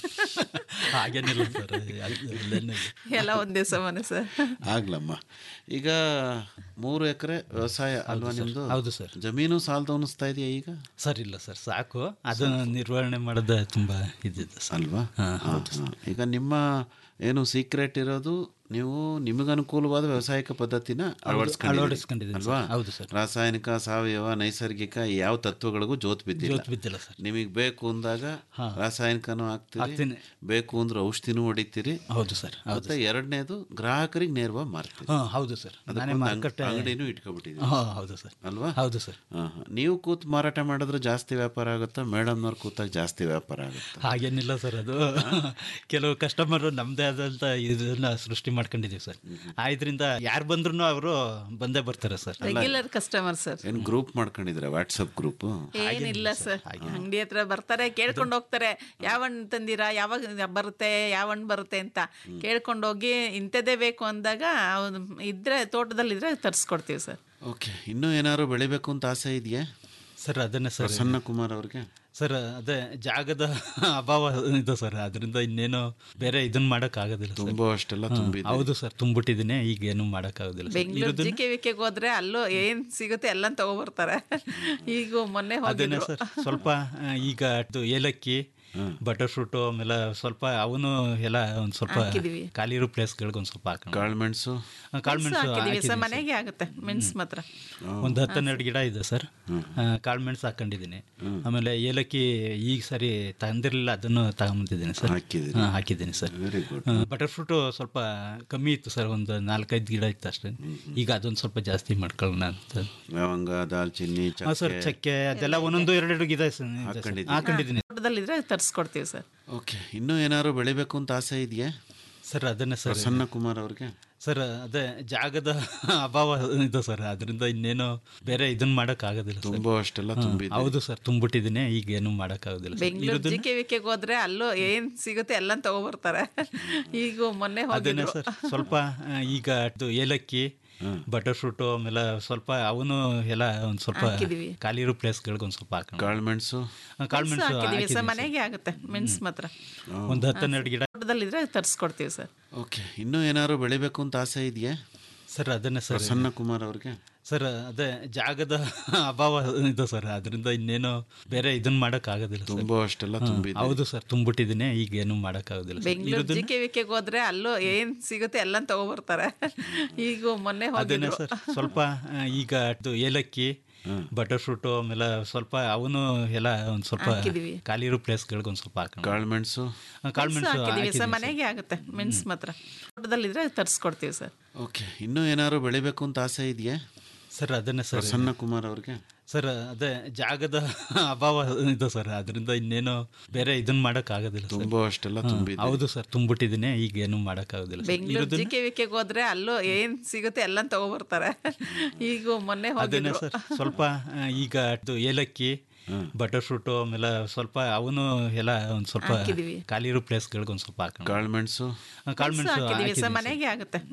ಹಾಗೇನಿಲ್ಲ ಸರ್ ಅಲ್ಲೇನಿಲ್ಲ.
ಎಲ್ಲ ಒಂದೇ ಸಮನೆ ಸರ್
ಆಗ್ಲಮ್ಮ ಈಗ ಮೂರು ಎಕರೆ ವ್ಯವಸಾಯ ಅಲ್ವಾ
ಸರ್.
ನಿಮ್ದು
ಹೌದು ಸರ್.
ಜಮೀನು ಸಾಲದ ಅನ್ನಿಸ್ತಾ ಇದೆಯಾ ಈಗ
ಸರ್ ಇಲ್ಲ ಸರ್ ಸಾಕು ಅದನ್ನ ನಿರ್ವಹಣೆ ಮಾಡೋದು ತುಂಬಾ ಇದ್ದಿದ್ದು ಸರ್
ಅಲ್ವಾ
ಹಾ,
ಹಾ, ಹಾ. ಈಗ ನಿಮ್ಮ ಏನು ಸೀಕ್ರೆಟ್ ಇರೋದು ನೀವು ನಿಮಗೆ ಅನುಕೂಲವಾದ ವ್ಯವಸಾಯಿಕ ಪದ್ಧತಿನ ಅಳವಡಿಸ್ಕೊಂಡಿದ್ದೀರಿ
ಅಳವಡಿಸ್ಕೊಂಡಿದ್ದೀನಿ
ಅಲ್ವಾ
ಸರ್. ಹೌದು ಸರ್.
ರಾಸಾಯನಿಕ ಸಾವಯವ ನೈಸರ್ಗಿಕ ಯಾವ ತತ್ವಗಳಿಗೂ ಜೋತ್ ಬಿದ್ದಿಲ್ಲ
ಜೋತ್ ಬಿದ್ದಿಲ್ಲ ಸರ್.
ನಿಮಗೆ ಬೇಕು ಅಂದಾಗ ರಾಸಾಯನಿಕನೂ ಹಾಕ್ತೀರಿ
ಹಾಕ್ತೀನಿ.
ಬೇಕು ಅಂದ್ರೆ ಔಷಧಿನೂ ಹೊಡಿತೀರಿ
ಹೌದು ಸರ್ ಹೌದು
ಮತ್ತೆ ಎರಡನೇದು ಗ್ರಾಹಕರಿಗೆ ನೇರವಾಗಿ ಮಾರ್ತೀರಿ
ಹಾ ಹೌದು ಸರ್ ನಾನೇ
ಅದಕ್ಕೊಂದು ಅಂಗ್-
ಮಾರುಕಟ್ಟೆ
ಅಂಗಡಿನೂ ಇಟ್ಕೊಬಿಟ್ಟಿದ್ದೀರಿ
ಹಾ ಹೌದು ಸರ್
ಅಲ್ವಾ
ಹೌದು ಸರ್
ಹಾ, ಹಾ. ನೀವು ಕೂತ್ ಮಾರಾಟ ಮಾಡಿದ್ರೆ ಜಾಸ್ತಿ ವ್ಯಾಪಾರ ಆಗುತ್ತಾ ಮೇಡಮ್ನವ್ರು ಕೂತಾಗ ಜಾಸ್ತಿ ವ್ಯಾಪಾರ ಆಗುತ್ತಾ
ಹಾಗೇನಿಲ್ಲ ಸರ್ ಅದು ಕೆಲವು ಕಸ್ಟಮರ್ ನಮ್ದೇ ಆದಂತ ಇದನ್ನ ಸೃಷ್ಟಿ ಮಾಡ್ಕೊಂಡಿದೀವಿ ಸರ್ ಆದ್ರಿಂದ ಯಾರು ಬಂದ್ರು ಅವರು ಬಂದೇ ಬರ್ತಾರೆ ಸರ್
ರೆಗ್ಯುಲರ್ ಕಸ್ಟಮರ್ ಸರ್
ಏನು ಗ್ರೂಪ್ ಮಾಡ್ಕೊಂಡಿದ್ರೆ ವಾಟ್ಸಪ್ ಗ್ರೂಪ್
ಏನಿಲ್ಲ ಸರ್ ಅಂಗಡಿ ಹತ್ರ ಬರ್ತಾರೆ ಕೇಳ್ಕೊಂಡು ಹೋಗ್ತಾರೆ ಯಾವ ಹಣ್ಣು ತಂದಿರಾ ಯಾವಾಗ ಬರುತ್ತೆ ಯಾವ ಹಣ್ಣು ಬರುತ್ತೆ ಅಂತ ಕೇಳ್ಕೊಂಡು ಹೋಗಿ ಇಂಥದ್ದೇ ಬೇಕು ಅಂದಾಗ ಅವ್ನು ಇದ್ರೆ ತೋಟದಲ್ಲಿದ್ರೆ ತರಿಸ್ಕೊಡ್ತೀವಿ ಸರ್
ಓಕೆ ಇನ್ನೂ ಏನಾದ್ರು ಬೆಳಿಬೇಕು ಅಂತ ಆಸೆ ಇದೆಯಾ
ಸರ್ ಅದನ್ನೇ ಸರ್
ಪ್ರಸನ್ನ ಕುಮಾರ್ ಅವ್ರಿಗೆ
ಸರ್ ಅದೇ ಜಾಗದ ಅಭಾವ ಇದೆ ಸರ್ ಅದರಿಂದ ಇನ್ನೇನು ಬೇರೆ ಇದನ್ನ ಮಾಡಕ್ ಆಗೋದಿಲ್ಲ ಸರ್.
ತುಂಬಾ ಅಷ್ಟೆಲ್ಲ
ಹಾ,
ತುಂಬಿದೆ.
ಹೌದು ಸರ್ ತುಂಬಿಟ್ಟಿದ್ದೀನಿ ಈಗ ಏನು ಮಾಡಕ್ ಆಗೋದಿಲ್ಲ ಸರ್.
ಬೆಂಗಳೂರು
ಇರೋದನ್ನ-
ಜಿ ಕೆ ವಿ ಕೆಗೆ ಹೋದ್ರೆ ಅಲ್ಲೂ ಏನ್ ಸಿಗುತ್ತೆ ಎಲ್ಲ ತಗೊಬರ್ತಾರೆ ಈಗ ಮೊನ್ನೆ
ಅದೇನೆ
ಹೋಗಿದ್ರು
ಸರ್ ಸ್ವಲ್ಪ ಆ, ಈಗ ಅದು ಏಲಕ್ಕಿ ಬಟರ್ ಫ್ರೂಟು ಆಮೇಲೆ ಸ್ವಲ್ಪ ಅವನು ಎಲ್ಲ ಒಂದ್ ಸ್ವಲ್ಪ
ಹಾಕಿದೀವಿ.
ಖಾಲಿ ಇರೋ ಪ್ಲೇಸ್ಗಳಿಗೆ ಒಂದ್ ಸ್ವಲ್ಪ ಹಾಕೋಣ
ಕಾಳುಮೆಣಸು
ಕಾಳುಮೆಣಸು
ಹಾಕಿದೀವಿ ಸರ್
ಹಾಕಿದ್ದೀನಿ
ಮನೆಗೆ ಆಗುತ್ತೆ ಮೆಣಸು ಮಾತ್ರ
ಒಂದು ಹತ್ತು ಹನ್ನೆರಡು ಗಿಡ ಇದೆ ಸರ್ ಕಾಳುಮೆಣಸು ಹಾಕೊಂಡಿದ್ದೀನಿ ಆಮೇಲೆ ಏಲಕ್ಕಿ ಈಗ ಸರಿ ತಂದಿರಲಿಲ್ಲ ಅದನ್ನು ತಗೊಂಬಂದಿದ್ದೀನಿ ಸರ್
ಹಾಕಿದ್ದೀರಿ.
ಹಾ, ಹಾಕಿದ್ದೀನಿ sir
very good
butter fruit ಸ್ವಲ್ಪ ಕಮ್ಮಿ ಇತ್ತು ಸರ್ ಒಂದು ನಾಲ್ಕೈದು ಗಿಡ ಇತ್ತು ಅಷ್ಟೇ ಈಗ ಅದೊಂದು ಸ್ವಲ್ಪ ಜಾಸ್ತಿ ಮಾಡ್ಕೊಳ್ಳೋಣ ಅಂತ
ಲವಂಗ ದಾಲ್ಚಿನ್ನಿ
ಹಾ ಸರ್
ಚಕ್ಕೆ
ಚಕ್ಕೆ ಅದೆಲ್ಲ ಒಂದೊಂದು ಎರಡೆರಡು ಗಿಡ ಇದೆ ಸರ್.
ಹಾಕೊಂಡಿದ್ದೀನಿ.
ಹಾಕೊಂಡಿದ್ದೀನಿ
ತೋಟದಲ್ಲಿದ್ರೆ ತರಿಸ್ಕೊಡ್ತೀವಿ ಸರ್
ಓಕೆ ಇನ್ನೂ ಏನಾದ್ರು ಬೆಳಿಬೇಕು ಅಂತ ಆಸೆ ಇದೆಯಾ
ಸರ್ ಅದನ್ನೇ ಸರ್
ಪ್ರಸನ್ನ ಕುಮಾರ್ ಅವ್ರಿಗೆ
ಸರ್ ಅದೇ ಜಾಗದ ಅಭಾವ ಇದೆ ಸರ್ ಅದರಿಂದ ಇನ್ನೇನು ಬೇರೆ ಇದನ್ನ ಮಾಡಕ್ ಆಗೋದಿಲ್ಲ ಸರ್.
ತುಂಬಾ ಅಷ್ಟೆಲ್ಲ
ಹಾ,
ತುಂಬಿದೆ.
ಹೌದು ಸರ್ ತುಂಬಿಟ್ಟಿದ್ದೀನಿ ಈಗ ಏನು ಮಾಡಕ್ ಆಗೋದಿಲ್ಲ ಸರ್.
ಬೆಂಗಳೂರು
ಇರೋದನ್ನ-
ಜಿ ಕೆ ವಿ ಕೆಗೆ ಹೋದ್ರೆ ಅಲ್ಲೂ ಏನ್ ಸಿಗುತ್ತೆ ಎಲ್ಲ ತಗೊಬರ್ತಾರೆ ಈಗ ಮೊನ್ನೆ
ಅದೇನೆ
ಹೋಗಿದ್ರು
ಸರ್ ಸ್ವಲ್ಪ ಆ, ಈಗ ಅದು ಏಲಕ್ಕಿ ಬಟರ್ ಫ್ರೂಟು ಆಮೇಲೆ ಸ್ವಲ್ಪ ಅವನು ಎಲ್ಲ ಒಂದ್ ಸ್ವಲ್ಪ
ಹಾಕಿದೀವಿ.
ಖಾಲಿ ಇರೋ ಪ್ಲೇಸ್ಗಳಿಗೆ ಒಂದ್ ಸ್ವಲ್ಪ ಹಾಕೋಣ
ಕಾಳುಮೆಣಸು
ಕಾಳುಮೆಣಸು
ಹಾಕಿದೀವಿ ಸರ್
ಹಾಕಿದ್ದೀನಿ ಸರ್.
ಮನೆಗೆ ಆಗುತ್ತೆ ಮೆಣಸು ಮಾತ್ರ
ಒಂದು ಹತ್ತು ಹನ್ನೆರಡು ಗಿಡ
ತೋಟದಲ್ಲಿದ್ರೆ ತರಿಸ್ಕೊಡ್ತೀವಿ ಸರ್
ಓಕೆ ಇನ್ನೂ ಏನಾದ್ರು ಬೆಳಿಬೇಕು ಅಂತ ಆಸೆ ಇದೆಯಾ
ಸರ್ ಅದನ್ನೇ ಸರ್
ಪ್ರಸನ್ನ ಕುಮಾರ್ ಅವ್ರಿಗೆ
ಸರ್ ಅದೇ ಜಾಗದ ಅಭಾವ ಇದೆ ಸರ್ ಅದರಿಂದ ಇನ್ನೇನು ಬೇರೆ ಇದನ್ನ ಮಾಡಕ್ ಆಗೋದಿಲ್ಲ ಸರ್.
ತುಂಬಾ ಅಷ್ಟೆಲ್ಲ
ಹಾ,
ತುಂಬಿದೆ.
ಹೌದು ಸರ್ ತುಂಬಿಟ್ಟಿದ್ದೀನಿ ಈಗ ಏನು ಮಾಡಕ್ ಆಗೋದಿಲ್ಲ ಸರ್.
ಬೆಂಗಳೂರು ಜಿ
ಇರೋದನ್ನ-
ಕೆ ವಿ ಕೆಗೆ ಹೋದ್ರೆ ಅಲ್ಲೂ ಏನ್ ಸಿಗುತ್ತೆ ಎಲ್ಲ ತಗೊಬರ್ತಾರೆ ಈಗ ಮೊನ್ನೆ
ಅದೇನೆ
ಹೋಗಿದ್ರು
ಸರ್ ಸ್ವಲ್ಪ ಆ, ಈಗ ಅದು ಏಲಕ್ಕಿ ಬಟರ್ ಫ್ರೂಟು ಆಮೇಲೆ ಸ್ವಲ್ಪ ಅವನು ಎಲ್ಲ ಒಂದ್ ಸ್ವಲ್ಪ
ಹಾಕಿದೀವಿ.
ಖಾಲಿ ಇರೋ ಪ್ಲೇಸ್ಗಳಿಗೆ ಒಂದ್ ಸ್ವಲ್ಪ ಹಾಕೋಣ
ಕಾಳುಮೆಣಸು
ಕಾಳುಮೆಣಸು
ಹಾಕಿದೀವಿ
ಹಾಕಿದ್ದೀನಿ
ಸರ್
ಸರ್.
ಮನೆಗೆ ಆಗುತ್ತೆ ಮೆಣಸು ಮಾತ್ರ ತೋಟದಲ್ಲಿದ್ರೆ ತರಿಸ್ಕೊಡ್ತೀವಿ ಸರ್
ಓಕೆ ಇನ್ನೂ ಏನಾದ್ರು ಬೆಳಿಬೇಕು ಅಂತ ಆಸೆ ಇದೆಯಾ
ಸರ್ ಅದನ್ನೇ ಸರ್
ಪ್ರಸನ್ನ ಕುಮಾರ್ ಅವ್ರಿಗೆ
ಸರ್ ಅದೇ ಜಾಗದ ಅಭಾವ ಇದೆ ಸರ್ ಅದರಿಂದ ಇನ್ನೇನು ಬೇರೆ ಇದನ್ನ ಮಾಡಕ್ ಆಗೋದಿಲ್ಲ ಸರ್.
ತುಂಬಾ ಅಷ್ಟೆಲ್ಲ
ಹಾ,
ತುಂಬಿದೆ.
ಹೌದು ಸರ್ ತುಂಬಿಟ್ಟಿದ್ದೀನಿ ಈಗ ಏನು ಮಾಡಕ್ ಆಗೋದಿಲ್ಲ ಸರ್.
ಬೆಂಗಳೂರು
ಇರೋದನ್ನ-
ಜಿ ಕೆ ವಿ ಕೆಗೆ ಹೋದ್ರೆ ಅಲ್ಲೂ ಏನ್ ಸಿಗುತ್ತೆ ಎಲ್ಲ ತಗೊಬರ್ತಾರೆ ಈಗ ಮೊನ್ನೆ
ಅದೇನೆ
ಹೋಗಿದ್ರು
ಸರ್ ಸ್ವಲ್ಪ ಆ, ಈಗ ಅದು ಏಲಕ್ಕಿ ಬಟರ್ ಫ್ರೂಟು ಆಮೇಲೆ ಸ್ವಲ್ಪ ಅವನು ಎಲ್ಲ ಒಂದ್ ಸ್ವಲ್ಪ
ಹಾಕಿದೀವಿ.
ಖಾಲಿ ಇರೋ ಪ್ಲೇಸ್ಗಳಿಗೆ ಒಂದ್ ಸ್ವಲ್ಪ ಹಾಕೋಣ
ಕಾಳುಮೆಣಸು
ಕಾಳುಮೆಣಸು
ಹಾಕಿದೀವಿ
ಹಾಕಿದ್ದೀನಿ
ಸರ್
ಸರ್.
ಮನೆಗೆ ಆಗುತ್ತೆ